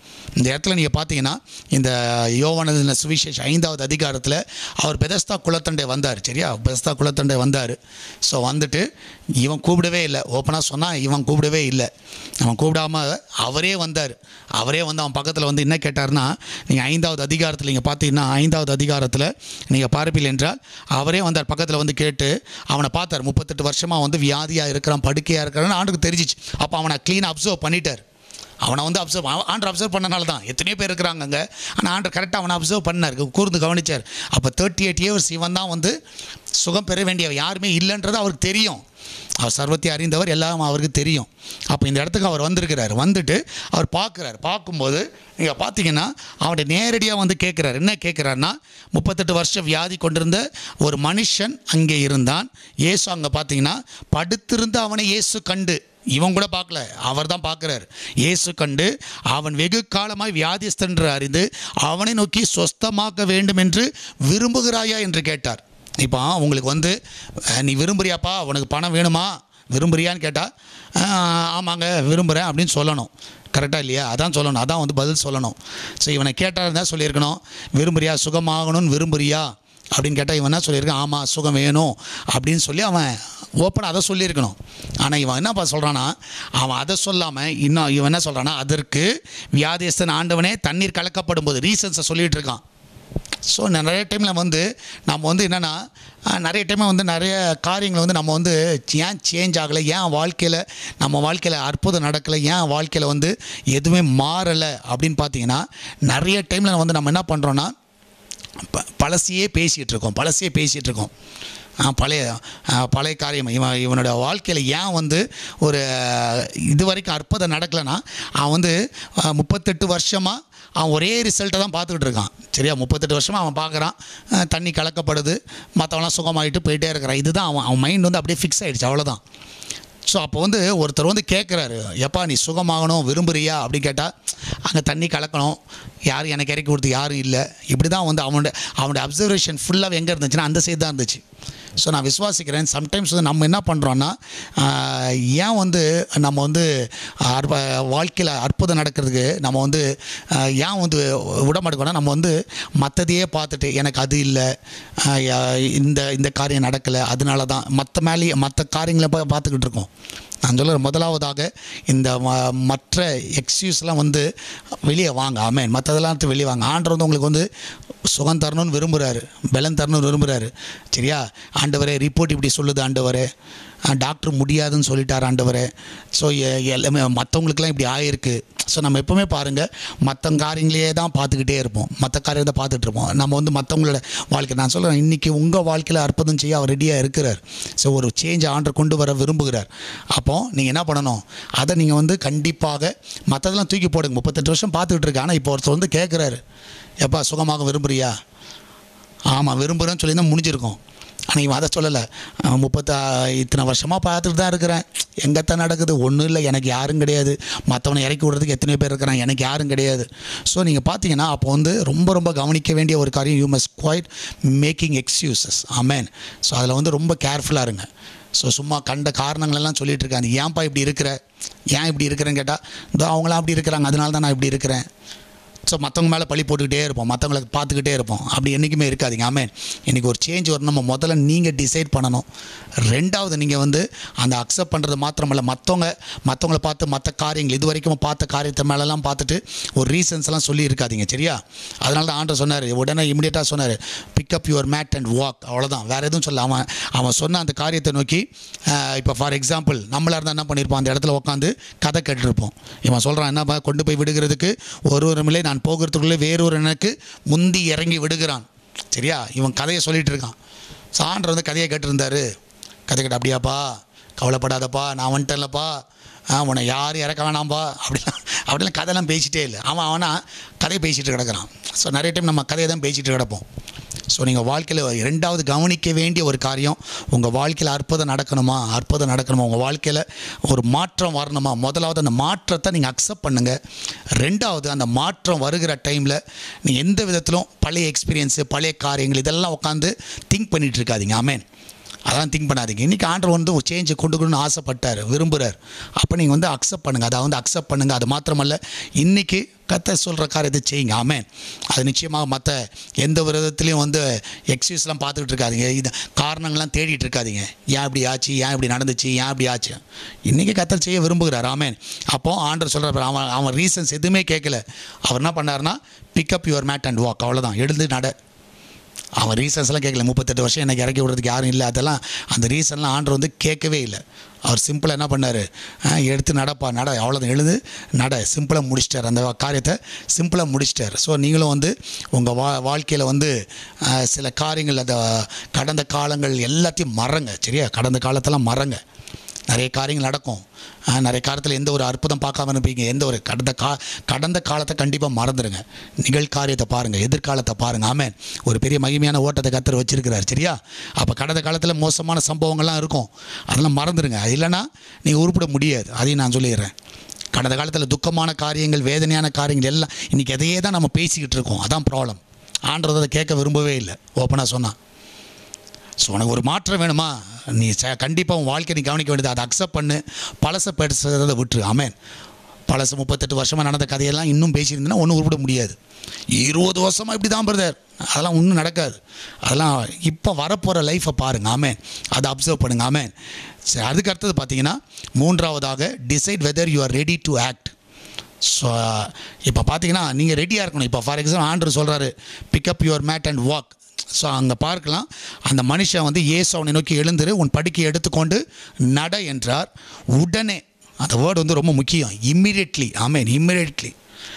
இந்த இடத்துல நீங்கள் பார்த்தீங்கன்னா இந்த யோவானது சுவிசேஷ ஐந்தாவது அதிகாரத்தில் அவர் பெதஸ்தா குளத்தண்டை வந்தார் சரியா பெதஸ்தா குளத்தண்டை வந்தார் ஸோ வந்துட்டு இவன் கூப்பிடவே இல்லை ஓப்பனாக சொன்னால் இவன் கூப்பிடவே இல்லை அவன் கூப்பிடாம அவரே வந்தார் அவரே வந்து அவன் பக்கத்தில் வந்து என்ன கேட்டார்னா நீங்கள் ஐந்தாவது அதிகாரத்தில் நீங்கள் பார்த்தீங்கன்னா ஐந்தாவது அதிகாரத்தில் நீங்கள் பார்ப்பீர்கள் என்றால் அவரே வந்தார் பக்கத்தில் வந்து கேட்டு அவனை பார்த்தார் முப்பத்தெட்டு வருஷமாக வந்து வியாதியாக இருக்கிறான் படுக்கையாக இருக்கிறான்னு ஆண்டுக்கு தெரிஞ்சிச்சு அப்போ அவனை க்ளீனாக அப்சர்வ் பண்ணிட்டார் அவனை வந்து அப்சர்வ் ஆண்டர் அப்சர்வ் பண்ணனால தான் எத்தனையோ பேர் இருக்கிறாங்க அங்கே ஆனால் ஆண்டர் கரெக்டாக அவனை அப்சர்வ் பண்ணார் கூர்ந்து கவனிச்சார் அப்போ தேர்ட்டி எயிட் இயர்ஸ் இவன் தான் வந்து சுகம் பெற வேண்டிய யாருமே இல்லைன்றது அவருக்கு தெரியும் அவர் சர்வத்தை அறிந்தவர் எல்லாம் அவருக்கு தெரியும் அப்போ இந்த இடத்துக்கு அவர் வந்திருக்கிறார் வந்துட்டு அவர் பார்க்குறாரு பார்க்கும்போது நீங்கள் பார்த்தீங்கன்னா அவர்கிட்ட நேரடியாக வந்து கேட்குறாரு என்ன கேட்குறாருன்னா முப்பத்தெட்டு வருஷம் வியாதி கொண்டிருந்த ஒரு மனுஷன் அங்கே இருந்தான் இயேசு அங்கே பார்த்தீங்கன்னா படுத்திருந்த அவனை இயேசு கண்டு இவன் கூட பார்க்கல அவர் தான் பார்க்குறார் இயேசு கண்டு அவன் வெகு காலமாய் வியாதிஸ்தன் என்று அறிந்து அவனை நோக்கி சொஸ்தமாக்க வேண்டும் என்று விரும்புகிறாயா என்று கேட்டார் இப்போ உங்களுக்கு வந்து அஹ், நீ விரும்புறியாப்பா உனக்கு பணம் வேணுமா விரும்புறியான்னு கேட்டால் ஆமாங்க விரும்புகிறேன் அப்படின்னு சொல்லணும் கரெக்டாக இல்லையா அதான் சொல்லணும் அதான் வந்து பதில் சொல்லணும் ஸோ இவனை கேட்டால் தான் சொல்லியிருக்கணும் விரும்புறியா சுகமாகணும்னு விரும்புறியா அப்படின்னு கேட்டால் இவன் என்ன சொல்லியிருக்கான் ஆமாம் சுகம் வேணும் அப்படின்னு சொல்லி அவன் ஓப்பனாக அதை சொல்லியிருக்கணும் ஆனால் இவன் என்னப்பா சொல்கிறான்னா அவன் அதை சொல்லாமல் இன்னும் இவன் என்ன சொல்கிறான்னா அதற்கு வியாதியஸ்தன் ஆண்டவனே தண்ணீர் கலக்கப்படும் போது ரீசன்ஸை சொல்லிகிட்டு இருக்கான் ஸோ நிறைய டைமில் வந்து நம்ம வந்து என்னென்னா நிறைய டைம் வந்து நிறைய காரியங்கள் வந்து நம்ம வந்து ஏன் சேஞ்ச் ஆகலை ஏன் வாழ்க்கையில் நம்ம வாழ்க்கையில் அற்புதம் நடக்கலை ஏன் வாழ்க்கையில் வந்து எதுவுமே மாறலை அப்படின்னு பார்த்தீங்கன்னா நிறைய டைமில் வந்து நம்ம என்ன பண்ணுறோன்னா ப பழசையே பேசிகிட்டு இருக்கோம் பழசையே பேசிகிட்டு இருக்கோம் ஆ, பழைய ஆ, பழைய காரியம் இவன் இவனோட வாழ்க்கையில் ஏன் வந்து ஒரு இது வரைக்கும் அற்புதம் நடக்கலைன்னா அவன் வந்து ஆ, முப்பத்தெட்டு வருஷமாக அவன் ஒரே ரிசல்ட்டை தான் பார்த்துக்கிட்டு இருக்கான் சரியா முப்பத்தெட்டு வருஷமாக அவன் பார்க்குறான் ஆ, தண்ணி கலக்கப்படுது மற்றவங்களாம் சுகமாயிட்டு போயிட்டே இருக்கிறான் இதுதான் அவன் அவன் மைண்ட் வந்து அப்படியே ஃபிக்ஸ் ஆகிடுச்சு அவ்வளோதான் ஸோ அப்போ வந்து ஒருத்தர் வந்து கேட்குறாரு எப்பா நீ சுகமாகணும் விரும்புறியா அப்படின்னு கேட்டால் அங்கே தண்ணி கலக்கணும் யாரும் எனக்கு இறக்கி கொடுத்து யாரும் இல்லை இப்படி தான் வந்து அவனோட அவனோட அப்சர்வேஷன் ஃபுல்லாக எங்கே இருந்துச்சுன்னா அந்த சைடு தான் இருந்துச்சு ஸோ நான் விசுவாசிக்கிறேன் சம்டைம்ஸ் வந்து நம்ம என்ன பண்ணுறோன்னா ஆஹ், ஏன் வந்து நம்ம வந்து அற்ப வாழ்க்கையில் அற்புதம் நடக்கிறதுக்கு நம்ம வந்து ஆஹ், ஏன் வந்து விட மாட்டேங்கிறோம்னா நம்ம வந்து மற்றதையே பார்த்துட்டு எனக்கு அது இல்லை ஆஹ், யா- இந்த இந்த காரியம் நடக்கலை அதனால தான் மற்ற மேலேயே மற்ற காரியங்களை போய் பார்த்துக்கிட்டு இருக்கோம் நான் சொல்ல முதலாவதாக இந்த ம- மற்ற எக்ஸ்கியூஸ்லாம் வந்து வெளியே வாங்க ஆமேன் மற்றதெல்லாம் எடுத்து வெளியே வாங்க ஆண்டவர் வந்து உங்களுக்கு வந்து சுகம் தரணும்னு விரும்புகிறாரு பலன் தரணும்னு விரும்புகிறாரு சரியா ஆண்டவரே ரிப்போர்ட் இப்படி சொல்லுது ஆண்டவரே டாக்டர் முடியாதுன்னு சொல்லிட்டார் ஆண்டவரே ஸோ எல்லாமே மற்றவங்களுக்குலாம் இப்படி ஆயிருக்கு ஸோ நம்ம எப்போவுமே பாருங்கள் மற்ற காரியங்களையே தான் பார்த்துக்கிட்டே இருப்போம் மற்ற காரியத்தை பார்த்துட்டு இருப்போம் நம்ம வந்து மற்றவங்களோட வாழ்க்கை நான் சொல்கிறேன் இன்றைக்கி உங்கள் வாழ்க்கையில் அற்புதம் செய்ய அவர் ரெடியாக இருக்கிறார் ஸோ ஒரு சேஞ்ச் ஆண்டர் கொண்டு வர விரும்புகிறார் அப்போ நீங்கள் என்ன பண்ணணும் அதை நீங்கள் வந்து கண்டிப்பாக மற்றதெல்லாம் தூக்கி போடுங்க முப்பத்தெட்டு வருஷம் பார்த்துக்கிட்டு இருக்கு ஆனால் இப்போ ஒருத்தர் வந்து கேட்குறாரு எப்பா சுகமாக விரும்புறியா ஆமாம் விரும்புகிறேன்னு சொல்லி தான் முடிஞ்சிருக்கும் ஆனால் இவன் அதை சொல்லலை முப்பத்தா இத்தனை வருஷமாக பார்த்துட்டு தான் இருக்கிறேன் எங்கத்தான் நடக்குது ஒன்றும் இல்லை எனக்கு யாரும் கிடையாது மற்றவனை இறக்கி விடுறதுக்கு எத்தனை பேர் இருக்கிறான் எனக்கு யாரும் கிடையாது ஸோ நீங்கள் பார்த்தீங்கன்னா அப்போ வந்து ரொம்ப ரொம்ப கவனிக்க வேண்டிய ஒரு காரியம் you must quit making excuses ஆமேன் ஸோ அதில் வந்து ரொம்ப கேர்ஃபுல்லாக இருங்க ஸோ சும்மா கண்ட காரணங்களெல்லாம் சொல்லிட்டு இருக்காங்க ஏன்ப்பா இப்படி இருக்கிற ஏன் இப்படி இருக்கிறேன்னு கேட்டால் இதோ அவங்களாம் அப்படி இருக்கிறாங்க அதனால தான் நான் இப்படி இருக்கிறேன் ஸோ மற்றவங்க மேலே பழி போட்டுக்கிட்டே இருப்போம் மற்றவங்களுக்கு பார்த்துக்கிட்டே இருப்போம் அப்படி என்றைக்குமே இருக்காதீங்க ஆமேன் இன்றைக்கி ஒரு சேஞ்ச் வரணும் நம்ம முதல்ல நீங்கள் டிசைட் பண்ணணும் ரெண்டாவது நீங்கள் வந்து அந்த அக்செப்ட் பண்ணுறது மாத்திரமல்ல மற்றவங்க மற்றவங்கள பார்த்து மற்ற காரியங்கள் இது வரைக்கும் பார்த்த காரியத்தை மேலெல்லாம் பார்த்துட்டு ஒரு ரீசன்ஸ்லாம் சொல்லி இருக்காதீங்க சரியா அதனால தான் ஆண்டர் சொன்னார் உடனே இமிடியேட்டாக சொன்னார் pick up your mat and walk அவ்வளோதான் வேறு எதுவும் சொல்ல அவன் அவன் சொன்ன அந்த காரியத்தை நோக்கி இப்போ ஃபார் எக்ஸாம்பிள் நம்மளாக இருந்தால் என்ன பண்ணியிருப்போம் அந்த இடத்துல உட்காந்து கதை கேட்டுருப்போம் இவன் சொல்கிறான் என்னப்பா கொண்டு போய் விடுகிறதுக்கு ஒருவருமில்லை நான் போகிறதுக்குள்ளே வேறொரு எனக்கு முந்தி இறங்கி விடுகிறான் சரியா இவன் கதையை சொல்லிட்டு இருக்கான் சான்றர் வந்து கதையை கேட்டிருந்தாரு கதை கேட்டு அப்படியாப்பா கவலைப்படாதப்பா நான் வந்துட்டேன்லப்பா ஆ உன்னை யாரும் இறக்க வேணாம்ப்பா அப்படிலாம் அப்படிலாம் கதையெல்லாம் பேசிட்டே இல்லை அவன் அவனா கதையை பேசிட்டு கிடக்குறான் ஸோ நிறைய டைம் நம்ம கதையை தான் பேசிட்டு கிடப்போம் ஸோ நீங்கள் வாழ்க்கையில் ரெண்டாவது கவனிக்க வேண்டிய ஒரு காரியம் உங்கள் வாழ்க்கையில் அற்புதம் நடக்கணுமா அற்புதம் நடக்கணுமா உங்கள் வாழ்க்கையில் ஒரு மாற்றம் வரணுமா முதலாவது அந்த மாற்றத்தை நீங்கள் அக்செப்ட் பண்ணுங்கள் ரெண்டாவது அந்த மாற்றம் வருகிற டைமில் நீங்கள் எந்த விதத்திலும் பழைய எக்ஸ்பீரியன்ஸு பழைய காரியங்கள் இதெல்லாம் உட்காந்து திங்க் பண்ணிகிட்டு இருக்காதீங்க ஆமேன் அதான் திங்க் பண்ணாதீங்க இன்றைக்கி ஆண்டர் வந்து ஒரு சேஞ்சை கொண்டுக்கணும்னு ஆசைப்பட்டார் விரும்புகிறார் அப்போ நீங்கள் வந்து அக்செப்ட் பண்ணுங்கள் அதை வந்து அக்செப்ட் பண்ணுங்கள் அது மாத்திரமல்ல இன்றைக்கி கத்த சொல்கிற காரியத்தை செய்யுங்க ஆமென் அது நிச்சயமாக மற்ற எந்த ஒரு விதத்துலையும் வந்து எக்ஸ்கியூஸ்லாம் பார்த்துக்கிட்டு இருக்காதீங்க இது காரணங்கள்லாம் தேடிட்டு இருக்காதீங்க ஏன் இப்படி ஆச்சு ஏன் இப்படி நடந்துச்சு ஏன் இப்படி ஆச்சு இன்றைக்கி கத்தர் செய்ய விரும்புகிறார் ஆமென் அப்போ ஆண்டர் சொல்கிறார் அவன் அவன் ரீசன்ஸ் எதுவுமே கேட்கல அவர் என்ன பண்ணாருன்னா pick up your mat and walk அவ்வளோதான் எழுந்து நட அவன் ரீசன்ஸ்லாம் கேட்கல முப்பத்தெட்டு வருஷம் எனக்கு இறக்கி விடுறதுக்கு யாரும் இல்லை அதெல்லாம் அந்த ரீசன்லாம் ஆண்டர் வந்து கேட்கவே இல்லை அவர் சிம்பிளாக என்ன பண்ணார் எடுத்து நடப்பா நட அவ்வளோதான் எழுது நட சிம்பிளாக முடிச்சிட்டார் அந்த காரியத்தை சிம்பிளாக முடிச்சிட்டார் ஸோ நீங்களும் வந்து உங்கள் வா வாழ்க்கையில் வந்து அஹ், சில காரியங்கள் அந்த கடந்த காலங்கள் எல்லாத்தையும் மறங்க சரியா கடந்த காலத்தெல்லாம் மறங்க நிறைய காரியங்கள் நடக்கும் ஆஹ், நிறைய காலத்தில் எந்த ஒரு அற்புதம் பார்க்காம இருப்பீங்க எந்த ஒரு கடந்த கா கடந்த காலத்தை கண்டிப்பாக மறந்துடுங்க நிகழ்காரியத்தை பாருங்கள் எதிர்காலத்தை பாருங்கள் ஆமென் ஒரு பெரிய மகிமையான ஓட்டத்தை கத்தர் வச்சிருக்கிறார் சரியா அப்போ கடந்த காலத்தில் மோசமான சம்பவங்கள்லாம் இருக்கும் அதெல்லாம் மறந்துடுங்க அது இல்லைன்னா நீங்கள் உருப்பிட முடியாது அதையும் நான் சொல்லிடுறேன் கடந்த காலத்தில் துக்கமான காரியங்கள் வேதனையான காரியங்கள் எல்லாம் இன்றைக்கி எதையே தான் நம்ம பேசிக்கிட்டு இருக்கோம் அதான் ப்ராப்ளம் ஆண்டவர் அதை கேட்க விரும்பவே இல்லை ஓப்பனாக சொன்னான் ஸோ உனக்கு ஒரு மாற்றம் வேணுமா நீ ச கண்டிப்பாக உன் வாழ்க்கை நீ கவனிக்க வேண்டியது அதை அக்செப்ட் பண்ணு பழச பேசுறதை விட்டுரு ஆமென் பழசு முப்பத்தெட்டு வருஷமாக நடந்த கதையெல்லாம் இன்னும் பேசியிருந்தேன்னா ஒன்றும் உருப்பிட முடியாது இருபது வருஷமாக இப்படி தான் பிரதர் அதெல்லாம் ஒன்றும் நடக்காது அதெல்லாம் இப்போ வரப்போகிற லைஃப்பை பாருங்க ஆமென் அதை அப்சர்வ் பண்ணுங்க ஆமென் சரி அதுக்கு அடுத்தது பார்த்தீங்கன்னா மூன்றாவதாக decide whether you are ready to act so இப்போ பார்த்தீங்கன்னா நீங்கள் ரெடியாக இருக்கணும் இப்போ ஃபார் எக்ஸாம்பிள் ஆண்டர் சொல்கிறாரு pick up your mat and walk so அங்கே பார்க்கலாம் அந்த மனுஷன் வந்து இயேசு அவனை நோக்கி எழுந்துரு உன் படுக்கையை எடுத்துக்கொண்டு நட என்றார் உடனே அந்த வேர்டு வந்து ரொம்ப முக்கியம் இம்மிடியட்லி ஆமேன் இம்மிடியட்லி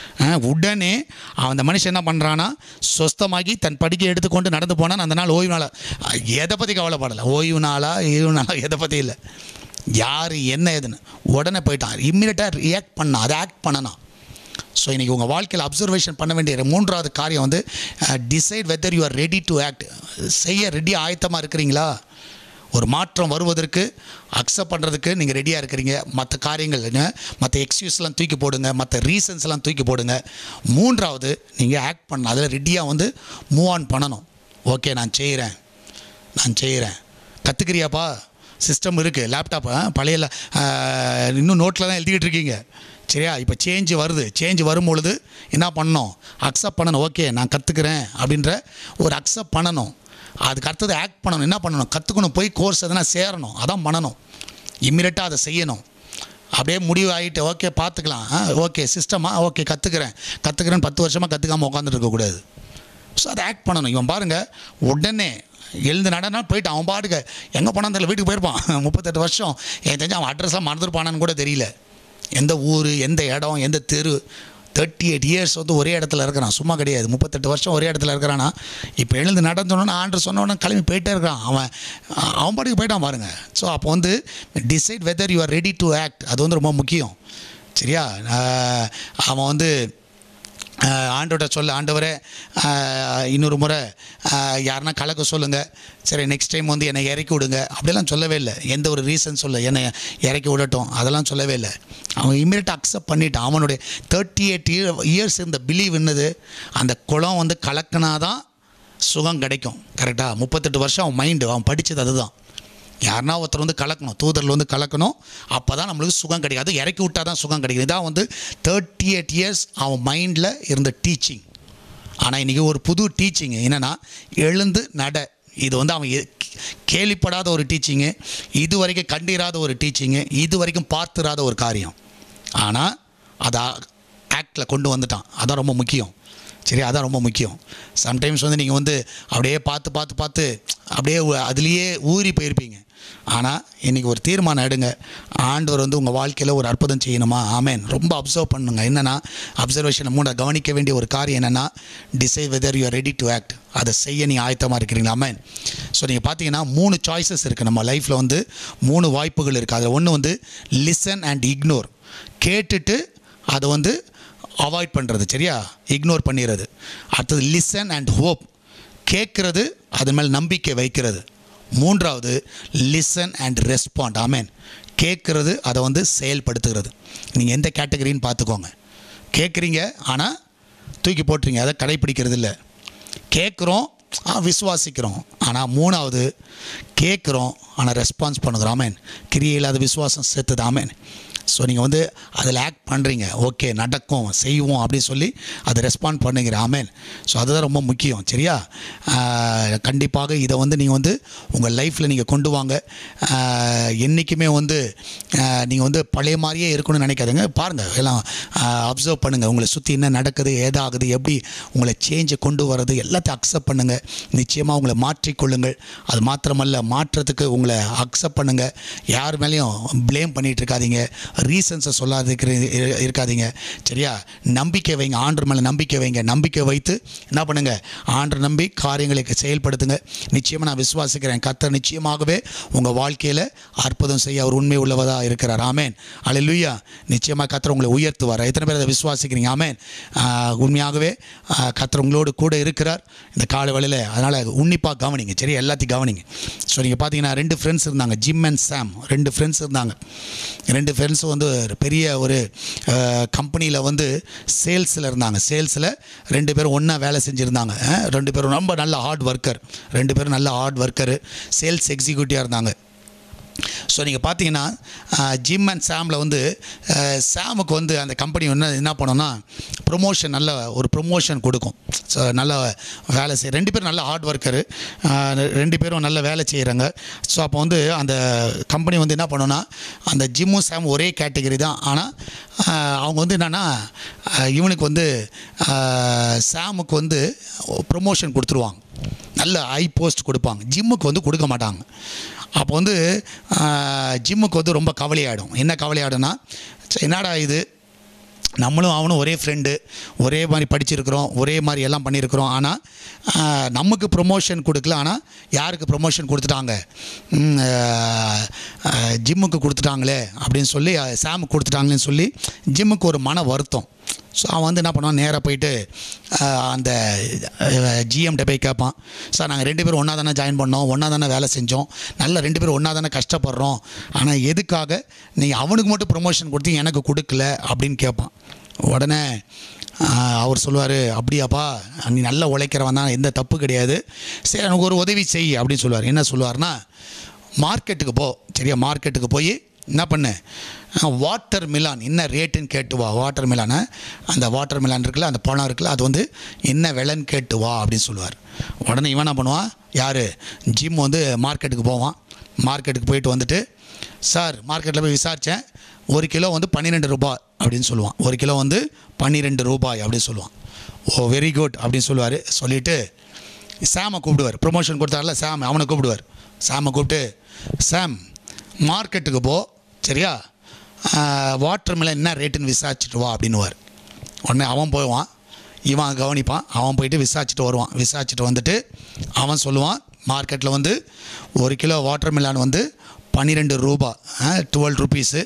உடனே அவன் அந்த மனுஷன் என்ன பண்ணுறான்னா சொஸ்தமாகி தன் படுக்கையை எடுத்துக்கொண்டு நடந்து போனான் அந்த நாள் ஓய்வு நாளா எதை பற்றி கவலைப்படலை ஓய்வு நாளா ஓய்வு நாளா எதை பற்றி இல்லை யார் என்ன ஏதுன்னு உடனே போயிட்டான் இம்மிடியட்டாக ரியாக்ட் பண்ணான் அதை ஆக்ட் பண்ணனான் ஸோ இன்றைக்கி உங்கள் வாழ்க்கையில் அப்சர்வேஷன் பண்ண வேண்டிய மூன்றாவது காரியம் வந்து decide whether you are ready to act செய்ய ரெடி ஆயத்தமாக இருக்கிறீங்களா ஒரு மாற்றம் வருவதற்கு அக்செப்ட் பண்ணுறதுக்கு நீங்கள் ரெடியாக இருக்கிறீங்க மற்ற காரியங்கள் என்ன மற்ற எக்ஸ்கியூஸ்லாம் தூக்கி போடுங்க மற்ற ரீசன்ஸ்லாம் தூக்கி போடுங்க மூன்றாவது நீங்கள் ஆக்ட் பண்ண அதில் ரெடியாக வந்து மூவ் ஆன் பண்ணணும் ஓகே நான் செய்கிறேன் நான் செய்கிறேன் கற்றுக்கிறியாப்பா சிஸ்டம் இருக்குது லேப்டாப் பழைய la- ஆஹ், இன்னும் நோட்டில் தான் எழுதிக்கிட்டு இருக்கீங்க சரியா இப்போ சேஞ்சு வருது சேஞ்ச் வரும்பொழுது என்ன பண்ணணும் அக்செப்ட் பண்ணணும் ஓகே நான் கற்றுக்கிறேன் அப்படின்ற ஒரு அக்செப்ட் பண்ணணும் அதுக்கு அடுத்தது ஆக்ட் பண்ணணும் என்ன பண்ணணும் கற்றுக்கணும் போய் கோர்ஸ் எதனா சேரணும் அதான் பண்ணணும் இம்மிடியட்டாக அதை செய்யணும் அப்படியே முடிவு ஆகிட்டு ஓகே பார்த்துக்கலாம் ஓகே சிஸ்டமா ஓகே கற்றுக்கிறேன் கற்றுக்கிறேன்னு பத்து வருஷமாக கற்றுக்காமல் உட்காந்துட்டு இருக்கக்கூடாது ஸோ அதை ஆக்ட் பண்ணணும் இவன் பாருங்கள் உடனே எழுந்து நடனா போயிட்டு அவன் பாட்டுக்கு எங்கே போனான்னு தெரியல வீட்டுக்கு போயிருப்பான் முப்பத்தெட்டு வருஷம் எனக்கு தெரிஞ்சு அவன் அட்ரஸ்லாம் மறந்துருப்பானான்னு கூட தெரியல எந்த ஊர் எந்த இடம் எந்த தெரு தேர்ட்டி எயிட் இயர்ஸ் வந்து ஒரே இடத்துல இருக்கிறான் சும்மா கிடையாது முப்பத்தெட்டு வருஷம் ஒரே இடத்துல இருக்கிறானா இப்போ எழுந்து நடந்தோன்னு ஆண்டு சொன்னோன்னே கிளம்பி போயிட்டே இருக்கிறான் அவன் அவன் பாட்டுக்கு போயிட்டான் பாருங்க ஸோ அப்போ வந்து decide whether you are ready to act அது வந்து ரொம்ப முக்கியம் சரியா ஆஹ் அவன் வந்து ஆஹ் ஆண்டவர்கிட்ட சொல்ல ஆண்டவரே ஆஹ் இன்னொரு முறை ஆஹ் யாருன்னா கலக்க சொல்லுங்கள் சரி நெக்ஸ்ட் டைம் வந்து என்னை இறக்கி விடுங்க அப்படிலாம் சொல்லவே இல்லை எந்த ஒரு ரீசன் சொல்ல என்னை இறக்கி விடட்டும் அதெல்லாம் சொல்லவே இல்லை அவன் இம்மீடியட்டாக அக்செப்ட் பண்ணிட்டான் அவனுடைய தேர்ட்டி எயிட் இயர்ஸ் இந்த பிலீவ் என்னது அந்த குளம் வந்து கலக்கினாதான் சுகம் கிடைக்கும் கரெக்டாக முப்பத்தெட்டு வருஷம் அவன் மைண்டு அவன் படித்தது அதுதான் யாருன்னா ஒருத்தர் வந்து கலக்கணும் தூதரில் வந்து கலக்கணும் அப்போ தான் நம்மளுக்கு சுகம் கிடைக்கும் அது இறக்கி விட்டால் தான் சுகம் கிடைக்கும் இதான் வந்து தேர்ட்டி எயிட் இயர்ஸ் அவன் மைண்டில் இருந்த டீச்சிங் ஆனால் இன்றைக்கி ஒரு புது டீச்சிங் என்னென்னா எழுந்து நட இது வந்து அவன் எ- கேள்விப்படாத ஒரு டீச்சிங்கு இது வரைக்கும் கண்டிராத ஒரு டீச்சிங்கு இது வரைக்கும் பார்த்துராத ஒரு காரியம் ஆனால் அதை ஆக்டில் கொண்டு வந்துட்டான் அதான் ரொம்ப முக்கியம் சரி அதான் ரொம்ப முக்கியம் சம்டைம்ஸ் வந்து நீங்கள் வந்து அப்படியே பார்த்து பார்த்து பார்த்து அப்படியே உ- அதுலேயே ஊறி போயிருப்பீங்க ஆனால் இன்றைக்கி ஒரு தீர்மானம் எடுங்க ஆண்டவர் வந்து உங்கள் வாழ்க்கையில் ஒரு அற்புதம் செய்யணுமா ஆமேன் ரொம்ப அப்சர்வ் பண்ணுங்க என்னென்னா அப்சர்வேஷனை மூட கவனிக்க வேண்டிய ஒரு காரியம் என்னென்னா decide whether you ready to act அதை செய்ய நீங்கள் ஆயத்தமாக இருக்கிறீங்களா ஆமேன் ஸோ நீங்கள் பார்த்தீங்கன்னா மூணு சாய்ஸஸ் இருக்குது நம்ம லைஃப்பில் வந்து மூணு வாய்ப்புகள் இருக்குது அதில் ஒன்று வந்து லிசன் அண்ட் இக்னோர் கேட்டுட்டு அதை வந்து அவாய்ட் பண்ணுறது சரியா இக்னோர் பண்ணிடுறது அடுத்தது லிசன் அண்ட் ஹோப் கேட்குறது அது மேல் நம்பிக்கை வைக்கிறது மூன்றாவது லிசன் அண்ட் ரெஸ்பாண்ட் ஆமேன் கேட்குறது அதை வந்து செயல்படுத்துகிறது நீங்கள் எந்த கேட்டகரின்னு பார்த்துக்கோங்க கேட்குறீங்க ஆனால் தூக்கி போட்டுறீங்க அதை கடைப்பிடிக்கிறது இல்லை கேட்குறோம் ஆ விசுவாசிக்கிறோம் ஆனால் மூணாவது கேட்குறோம் ஆனால் ரெஸ்பான்ஸ் பண்ணுகிறோம் ஆமேன் கிரியை இல்லாத விசுவாசம் செத்துது ஆமேன் ஸோ நீங்கள் வந்து அதில் ஆக்ட் பண்ணுறீங்க ஓகே நடக்கும் செய்வோம் அப்படின்னு சொல்லி அதை ரெஸ்பாண்ட் பண்ணுங்கிற ஆமேன் ஸோ அதுதான் ரொம்ப முக்கியம் சரியா ஆஹ், கண்டிப்பாக இதை வந்து நீங்கள் வந்து உங்கள் லைஃப்பில் நீங்கள் கொண்டு வாங்க என்றைக்குமே வந்து நீங்கள் வந்து பழைய மாதிரியே இருக்கணும்னு நினைக்காதீங்க பாருங்கள் எல்லாம் அப்சர்வ் பண்ணுங்கள் உங்களை சுற்றி என்ன நடக்குது ஏதாகுது எப்படி உங்களை சேஞ்சை கொண்டு வர்றது எல்லாத்தையும் அக்செப்ட் பண்ணுங்கள் நிச்சயமாக உங்களை மாற்றிக்கொள்ளுங்கள் அது மாத்திரமல்ல மாற்றத்துக்கு உங்களை அக்செப்ட் பண்ணுங்கள் யார் மேலேயும் ப்ளேம் பண்ணிகிட்டு இருக்காதீங்க ரீசன்ஸை சொல்லாத இருக்காதீங்க சரியா நம்பிக்கை வைங்க ஆண்டர் மேலே நம்பிக்கை வைங்க நம்பிக்கை வைத்து என்ன பண்ணுங்கள் ஆண்டர் நம்பி காரியங்களை செயல்படுத்துங்க நிச்சயமாக நான் விசுவாசிக்கிறேன் கர்த்தர் நிச்சயமாகவே உங்கள் வாழ்க்கையில் அற்புதம் செய்ய அவர் உண்மை உள்ளவதாக இருக்கிறார் ஆமேன் அல்லேலூயா நிச்சயமாக கர்த்தர் உங்களை உயர்த்துவார் எத்தனை பேர் அதை விசுவாசிக்கிறீங்க ஆமேன் ஆஹ், உண்மையாகவே ஆஹ், கர்த்தர் உங்களோடு கூட இருக்கிறார் இந்த காலை வேளையில் அதனால் உன்னிப்பாக கவனிங்க சரி எல்லாத்தையும் கவனிங்க ஸோ நீங்கள் பார்த்தீங்கன்னா ரெண்டு ஃப்ரெண்ட்ஸ் இருந்தாங்க ஜிம் அண்ட் சாம் ரெண்டு ஃப்ரெண்ட்ஸ் இருந்தாங்க ரெண்டு ஃப்ரெண்ட்ஸும் வந்து ஒரு பெரிய ஒரு கம்பெனியில் வந்து சேல்ஸில் இருந்தாங்க சேல்ஸில் ரெண்டு பேரும் ஒன்றா வேலை செஞ்சுருந்தாங்க அஹ், ரெண்டு பேரும் ரொம்ப நல்ல ஹார்ட் ஒர்க்கர் ரெண்டு பேரும் நல்ல ஹார்ட் ஒர்க்கரு சேல்ஸ் எக்ஸிக்யூட்டிவாக இருந்தாங்க ஸோ நீங்கள் பார்த்தீங்கன்னா ஜிம் அண்ட் சாமில் வந்து அஹ், சாமுக்கு வந்து அந்த கம்பெனி என்ன என்ன பண்ணோன்னா ப்ரொமோஷன் நல்ல ஒரு ப்ரொமோஷன் கொடுக்கும் ஸோ நல்ல வேலை செய் ரெண்டு பேரும் நல்ல ஹார்ட் ஒர்க்கரு ரெண்டு பேரும் நல்ல வேலை செய்கிறாங்க ஸோ அப்போ வந்து அந்த கம்பெனி வந்து என்ன பண்ணோன்னா அந்த ஜிம்மும் சாம் ஒரே கேட்டகரி தான் ஆனால் அவங்க வந்து என்னென்னா இவனுக்கு வந்து அஹ், சாமுக்கு வந்து ப்ரொமோஷன் கொடுத்துருவாங்க நல்ல ஹை போஸ்ட் கொடுப்பாங்க ஜிம்முக்கு வந்து கொடுக்க மாட்டாங்க அப்போ வந்து ஆஹ், ஜிம்முக்கு வந்து ரொம்ப கவலையாயிடும் என்ன கவலையாயிடும்னா சரி, என்னடா இது நம்மளும் அவனும் ஒரே ஃப்ரெண்டு ஒரே மாதிரி படிச்சிருக்கிறோம் ஒரே மாதிரி எல்லாம் பண்ணியிருக்கிறோம் ஆனால் ஆஹ், நமக்கு ப்ரொமோஷன் கொடுக்கல ஆனால் யாருக்கு ப்ரொமோஷன் கொடுத்துட்டாங்க ம், ஆஹ், ஆஹ், ஜிம்முக்கு கொடுத்துட்டாங்களே அப்படின்னு சொல்லி ஆஹ், சாமுக்கு கொடுத்துட்டாங்களேன்னு சொல்லி ஜிம்முக்கு ஒரு மன வருத்தம் ஸோ அவன் வந்து என்ன பண்ணுவான் நேராக போயிட்டு ஆஹ், அந்த ஜிஎம்கிட்ட போய் கேட்பான் சார் நாங்கள் ரெண்டு பேரும் ஒன்றா தானே ஜாயின் பண்ணோம் ஒன்றா தானே வேலை செஞ்சோம் நல்ல ரெண்டு பேரும் ஒன்றா தானே கஷ்டப்படுறோம் ஆனால் எதுக்காக நீங்கள் அவனுக்கு மட்டும் ப்ரொமோஷன் கொடுத்தீங்க எனக்கு கொடுக்கல அப்படின்னு கேட்பான் உடனே ஆஹ், அவர் சொல்லுவார் அப்படியாப்பா நீ நல்லா உழைக்கிறவன் தான் எந்த தப்பு கிடையாது சரி எனக்கு ஒரு உதவி செய் அப்படின்னு சொல்லுவார் என்ன சொல்லுவார்னா மார்க்கெட்டுக்கு போ சரியா மார்க்கெட்டுக்கு போய் என்ன பண்ணு வாட்டர் மிலான் என்ன ரேட்டுன்னு கேட்டு வா வாட்டர் மிலானை அந்த வாட்டர் மிலான் இருக்குல்ல அந்த பழம் இருக்குல்ல அது வந்து என்ன விலைன்னு கேட்டு வா அப்படின்னு சொல்லுவார் உடனே இவன் என்ன பண்ணுவான் யார் ஜிம் வந்து மார்க்கெட்டுக்கு போவான் மார்க்கெட்டுக்கு போயிட்டு வந்துட்டு சார் மார்க்கெட்டில் போய் விசாரித்தேன் ஒரு கிலோ வந்து பன்னிரெண்டு ரூபாய் அப்படின்னு சொல்லுவான் ஒரு கிலோ வந்து பன்னிரெண்டு ரூபாய் அப்படின்னு சொல்லுவான் ஓ வெரி குட் அப்படின்னு சொல்லுவார் சொல்லிவிட்டு சாமை கூப்பிடுவார் ப்ரொமோஷன் கொடுத்தாருல சாம் அவனை கூப்பிடுவார் சாமை கூப்பிட்டு சாம் மார்க்கெட்டுக்கு போ சரியா வாட்டர் மிலன் என்ன ரேட்டுன்னு விசாரிச்சுட்டு வா அப்படின்னுவார் உடனே அவன் போவான் இவன் கவனிப்பான் அவன் போயிட்டு விசாரிச்சுட்டு வருவான் விசாரிச்சுட்டு வந்துட்டு அவன் சொல்லுவான் மார்க்கெட்டில் வந்து ஒரு கிலோ வாட்டர் மிலான் வந்து பன்னிரெண்டு ரூபா டுவெல் ருபீஸு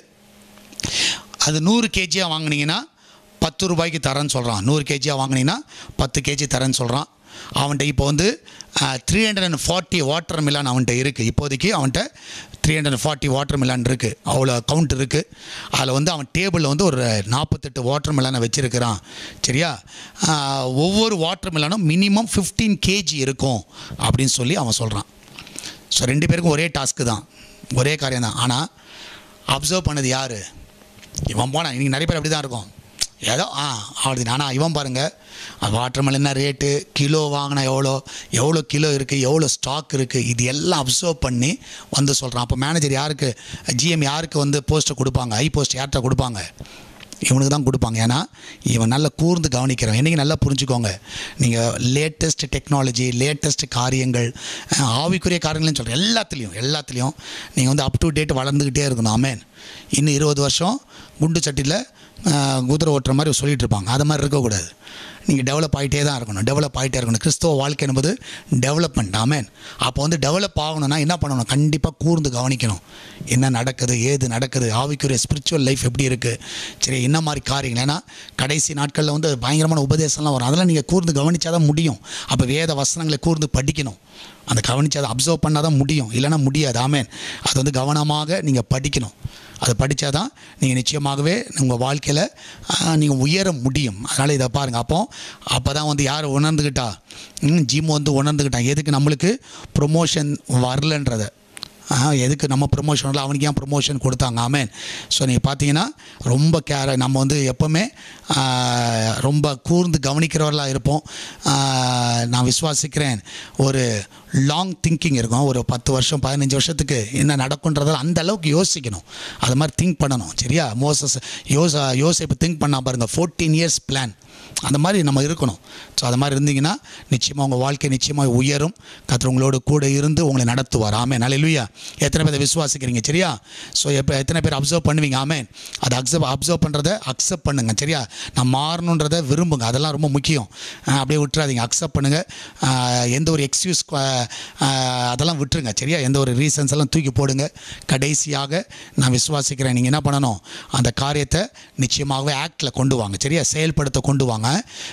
அது நூறு கேஜியாக வாங்குனீங்கன்னா பத்து ரூபாய்க்கு தரேன்னு சொல்கிறான் நூறு கேஜியாக வாங்குனீங்கன்னா பத்து கேஜி தரேன்னு சொல்கிறான் அவன்கிட்ட இப்போ வந்து three hundred and forty watermelon அவன்கிட்ட இருக்குது இப்போதைக்கு அவன்கிட்ட three hundred and forty watermelon இருக்குது அவ்வளோ கவுண்ட் இருக்குது அதில் வந்து அவன் டேபிளில் வந்து ஒரு நாற்பத்தெட்டு வாட்டர் மிலானை வச்சுருக்கிறான் சரியா ஆஹ், ஒவ்வொரு வாட்டர் மிலானும் மினிமம் ஃபிஃப்டீன் கேஜி இருக்கும் அப்படின்னு சொல்லி அவன் சொல்கிறான் ஸோ ரெண்டு பேருக்கும் ஒரே டாஸ்க்கு தான் ஒரே காரியம் தான் ஆனால் அப்சர்வ் பண்ணது யார் இவன் போனான் இன்றைக்கி நிறைய பேர் அப்படி தான் இருக்கும் ஏதோ ஆ அவ்வளோது ஆனால் இவன் பாருங்கள் வாட்டர் மெலன் என்ன ரேட்டு கிலோ வாங்கினா எவ்வளோ எவ்வளோ கிலோ இருக்குது எவ்வளோ ஸ்டாக் இருக்குது இது எல்லாம் அப்சர்வ் பண்ணி வந்து சொல்கிறான் அப்போ மேனேஜர் யாருக்கு ஜிஎம் யாருக்கு வந்து போஸ்ட்டை கொடுப்பாங்க ஐ போஸ்ட் யார்கிட்ட கொடுப்பாங்க இவனுக்கு தான் கொடுப்பாங்க ஏன்னா இவன் நல்லா கூர்ந்து கவனிக்கிறவன் என்றைக்கு நல்லா புரிஞ்சுக்கோங்க நீங்கள் லேட்டஸ்ட் டெக்னாலஜி லேட்டஸ்ட் காரியங்கள் அஹ், ஆவிக்குரிய காரியங்கள்னு சொல்கிறேன் எல்லாத்துலேயும் எல்லாத்துலேயும் நீங்கள் வந்து அப் டு டேட் வளர்ந்துக்கிட்டே இருக்கணும் ஆமேன் இன்னும் இருபது வருஷம் குண்டு சட்டியில் அஹ், குதிரை ஓட்டுற மாதிரி சொல்லிட்டு இருப்பாங்க அது மாதிரி இருக்கக்கூடாது நீங்கள் டெவலப் ஆகிட்டே தான் இருக்கணும் டெவலப் ஆகிட்டே இருக்கணும் கிறிஸ்தவ வாழ்க்கை என்பது டெவலப்மெண்ட் ஆமேன் அப்போ வந்து டெவலப் ஆகணும்னா என்ன பண்ணணும் கண்டிப்பாக கூர்ந்து கவனிக்கணும் என்ன நடக்குது ஏது நடக்குது ஆவிக்குரிய ஸ்பிரிச்சுவல் லைஃப் எப்படி இருக்குது சரி என்ன மாதிரி காரியங்கள் ஏன்னா கடைசி நாட்களில் வந்து பயங்கரமான உபதேசம்லாம் வரும் அதெல்லாம் நீங்கள் கூர்ந்து கவனிச்சா தான் முடியும் அப்போ வேத வசனங்களை கூர்ந்து படிக்கணும் அந்த கவனிச்சு அதை அப்சர்வ் பண்ணால் தான் முடியும் இல்லைன்னா முடியாது ஆமேன் அது வந்து கவனமாக நீங்கள் படிக்கணும் அதை படித்தா தான் நீங்கள் நிச்சயமாகவே உங்கள் வாழ்க்கையில் நீங்கள் உயர முடியும் அதனால் இதை பாருங்கள் அப்போ அப்போ தான் வந்து யார் உணர்ந்துக்கிட்டா ம், ஜிம் வந்து உணர்ந்துக்கிட்டான் எதுக்கு நம்மளுக்கு ப்ரொமோஷன் வரலன்றதை எதுக்கு நம்ம ப்ரொமோஷன் இல்லை அவனுக்கு ஏன் ப்ரொமோஷன் கொடுத்தாங்க ஆமேன் ஸோ நீங்கள் பார்த்தீங்கன்னா ரொம்ப கேர நம்ம வந்து எப்போவுமே ஆஹ், ரொம்ப கூர்ந்து கவனிக்கிறவர்களாக இருப்போம் ஆஹ், நான் விசுவாசிக்கிறேன் ஒரு லாங் திங்கிங் இருக்கும் ஒரு பத்து வருஷம் பதினஞ்சு வருஷத்துக்கு என்ன நடக்குன்றதை அந்த அளவுக்கு யோசிக்கணும் அது மாதிரி திங்க் பண்ணணும் சரியா மோசஸ் யோச யோசிப்பு திங்க் பண்ணா பாருங்கள் ஃபோர்டீன் இயர்ஸ் பிளான் அந்த மாதிரி நம்ம இருக்கணும் ஸோ அது மாதிரி இருந்தீங்கன்னா நிச்சயமாக உங்கள் வாழ்க்கை நிச்சயமாக உயரும் கர்த்தர் உங்களோட கூட இருந்து உங்களை நடத்துவார் ஆமே நல்ல எத்தனை பேர் அதை விசுவாசிக்கிறீங்க சரியா ஸோ எப்போ எத்தனை பேர் அப்சர்வ் பண்ணுவீங்க ஆமேன் அதை அக்செப்ட் அப்சர்வ் பண்ணுறத அக்செப்ட் பண்ணுங்க சரியா நான் மாறணுன்றதை விரும்புங்க அதெல்லாம் ரொம்ப முக்கியம் அஹ் அப்படியே விட்டுறாதீங்க அக்செப்ட் பண்ணுங்கள் எந்த ஒரு எக்ஸ்கியூஸ் அதெல்லாம் விட்டுருங்க சரியா எந்த ஒரு ரீசன்ஸ் எல்லாம் தூக்கி போடுங்க கடைசியாக நான் விசுவாசிக்கிறேன் நீங்கள் என்ன பண்ணணும் அந்த காரியத்தை நிச்சயமாகவே ஆக்டில் கொண்டு வாங்க சரியா செயல்படுத்த கொண்டு வாங்க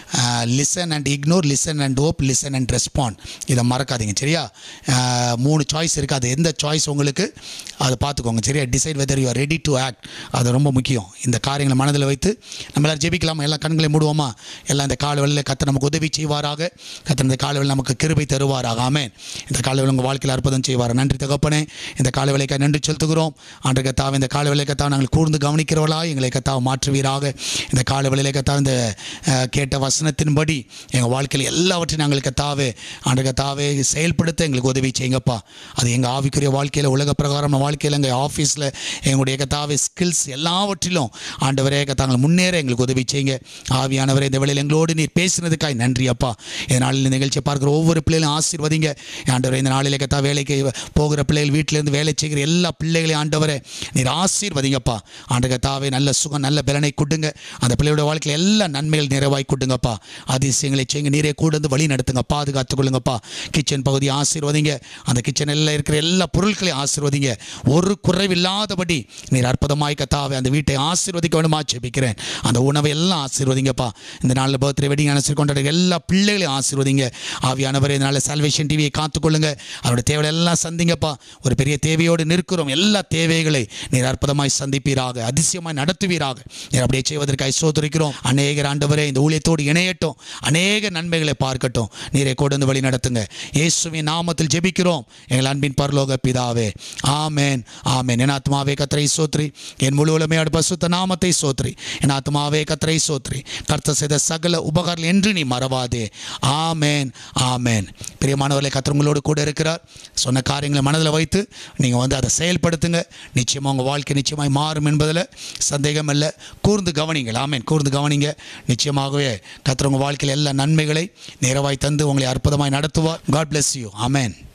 listen and ignore listen and hope listen and respond இதை மறக்காதீங்க சரியா அஹ், மூணு சாய்ஸ் இருக்குது அது எந்த சாய்ஸ் உங்களுக்கு அதை பார்த்துக்கோங்க சரியா decide whether you are ready to act அது ரொம்ப முக்கியம் இந்த காரியங்களை மனதில் வைத்து நம்ம எல்லாரும் ஜெபிக்கலாமா எல்லா கண்களையும் மூடுவோமா எல்லாம் இந்த கால வேளையில் கத்த நமக்கு உதவி செய்வாராக கத்த இந்த கால வேளையில் நமக்கு கிருபை தருவாராக ஆமென் இந்த கால வேளை உங்கள் வாழ்க்கையில் அற்புதம் செய்வார் நன்றி தகப்பனே இந்த கால வேலைக்காக நன்றி செலுத்துகிறோம் அன்று கத்தாவை இந்த கால வேலை கத்தா நாங்கள் கூர்ந்து கவனிக்கிறவளா எங்களை கத்தாவை மாற்றுவீராக இந்த கால வேளையில கத்தா இந்த அஹ், கேட்ட வசனத்தின்படி எங்கள் வாழ்க்கையில் எல்லாவற்றையும் நாங்கள் கத்தாவே ஆண்டு கத்தாவே செயல்படுத்த எங்களுக்கு உதவி செய்யுங்கப்பா அது எங்கள் ஆவிக்குரிய வாழ்க்கையில் உலக பிரகாரம் வாழ்க்கையில் எங்கள் ஆஃபீஸில் எங்களுடைய கத்தாவே ஸ்கில்ஸ் எல்லாவற்றிலும் ஆண்டவரே கத்தாங்கள் முன்னேற எங்களுக்கு உதவி செய்யுங்க ஆவியானவரே இந்த வேளையில் எங்களோடு நீர் பேசினதுக்காய் நன்றி அப்பா இந்த நாளில் இந்த நிகழ்ச்சியை பார்க்குற ஒவ்வொரு பிள்ளைகளும் ஆசீர்வதிங்க ஆண்டவரே இந்த நாளில் கத்தா வேலைக்கு போகிற பிள்ளைகள் வீட்டிலேருந்து வேலை செய்கிற எல்லா பிள்ளைகளையும் ஆண்டவரே நீர் ஆசீர்வதிங்கப்பா ஆண்டு கத்தாவே நல்ல சுகம் நல்ல பலனை கொடுங்க அந்த பிள்ளையோட வாழ்க்கையில் எல்லா நன்மைகள் நிறைவாய் கொடுங்கப்பா அதிசயங்களை செய்யுங்க நீரே கூட வந்து வழி நடத்துங்க பாதுகாத்துக் கொள்ளுங்கப்பா கிச்சன் பகுதி ஆசீர்வதிங்க அந்த கிச்சனில் இருக்கிற எல்லா பொருட்களையும் ஆசீர்வதிங்க ஒரு குறைவில்லாதபடி நீர் அற்புதமாய் கத்தாவே அந்த வீட்டை ஆசீர்வதிக்க வேணுமா ஜெபிக்கிறேன் அந்த உணவை எல்லாம் ஆசீர்வதிங்கப்பா இந்த நாளில் பர்த்டே வெட்டிங் அனுசரி கொண்டாடுற எல்லா பிள்ளைகளையும் ஆசீர்வதிங்க ஆவியானவரே இந்த நாளில் சால்வேஷன் டிவியை காத்துக்கொள்ளுங்க அவருடைய தேவைகளை எல்லாம் சந்திங்கப்பா ஒரு பெரிய தேவையோடு நிற்கிறோம் எல்லா தேவைகளை நீர் அற்புதமாய் சந்திப்பீராக அதிசயமாய் நடத்துவீராக நீர் அப்படியே செய்வதற்காக சோதரிக்கிறோம் அநேகர் ஆண்டவரே இந்த ஊழியத்தோடு இணையட்டும் அநேக நன்மைகளை பார்க்கட்டும் நீரை கொண்டு வந்து வழி நடத்துங்க இயேசுவின் நாமத்தில் ஜெபிக்கிறோம் எங்கள் அன்பின் பரலோக பிதாவே ஆமேன் ஆமேன் என் ஆத்மாவே கத்தரை சோத்ரி என் முழு உலமையோட பசுத்த நாமத்தை சோத்ரி என் ஆத்மாவே கத்தரை சோத்ரி கர்த்த செய்த சகல உபகாரம் என்று நீ மறவாதே ஆமேன் ஆமேன் பிரியமானவர்களை கர்த்தர் உங்களோடு கூட இருக்கிறார் சொன்ன காரியங்களை மனதில் வைத்து நீங்கள் வந்து அதை செயல்படுத்துங்க நிச்சயமாக உங்கள் வாழ்க்கை நிச்சயமாய் மாறும் என்பதில் சந்தேகம் இல்லை கூர்ந்து கவனிங்கள் ஆமேன் கூர்ந்து கவனிங்க நிச்சயமாகவே கர்த்தர் உங்கள் வாழ்க்கையில் எல்லா நன்மைகளை நேரவாய் தந்து உங்களை அற்புதமாய் நடத்துவார் காட் bless யூ ஆமேன்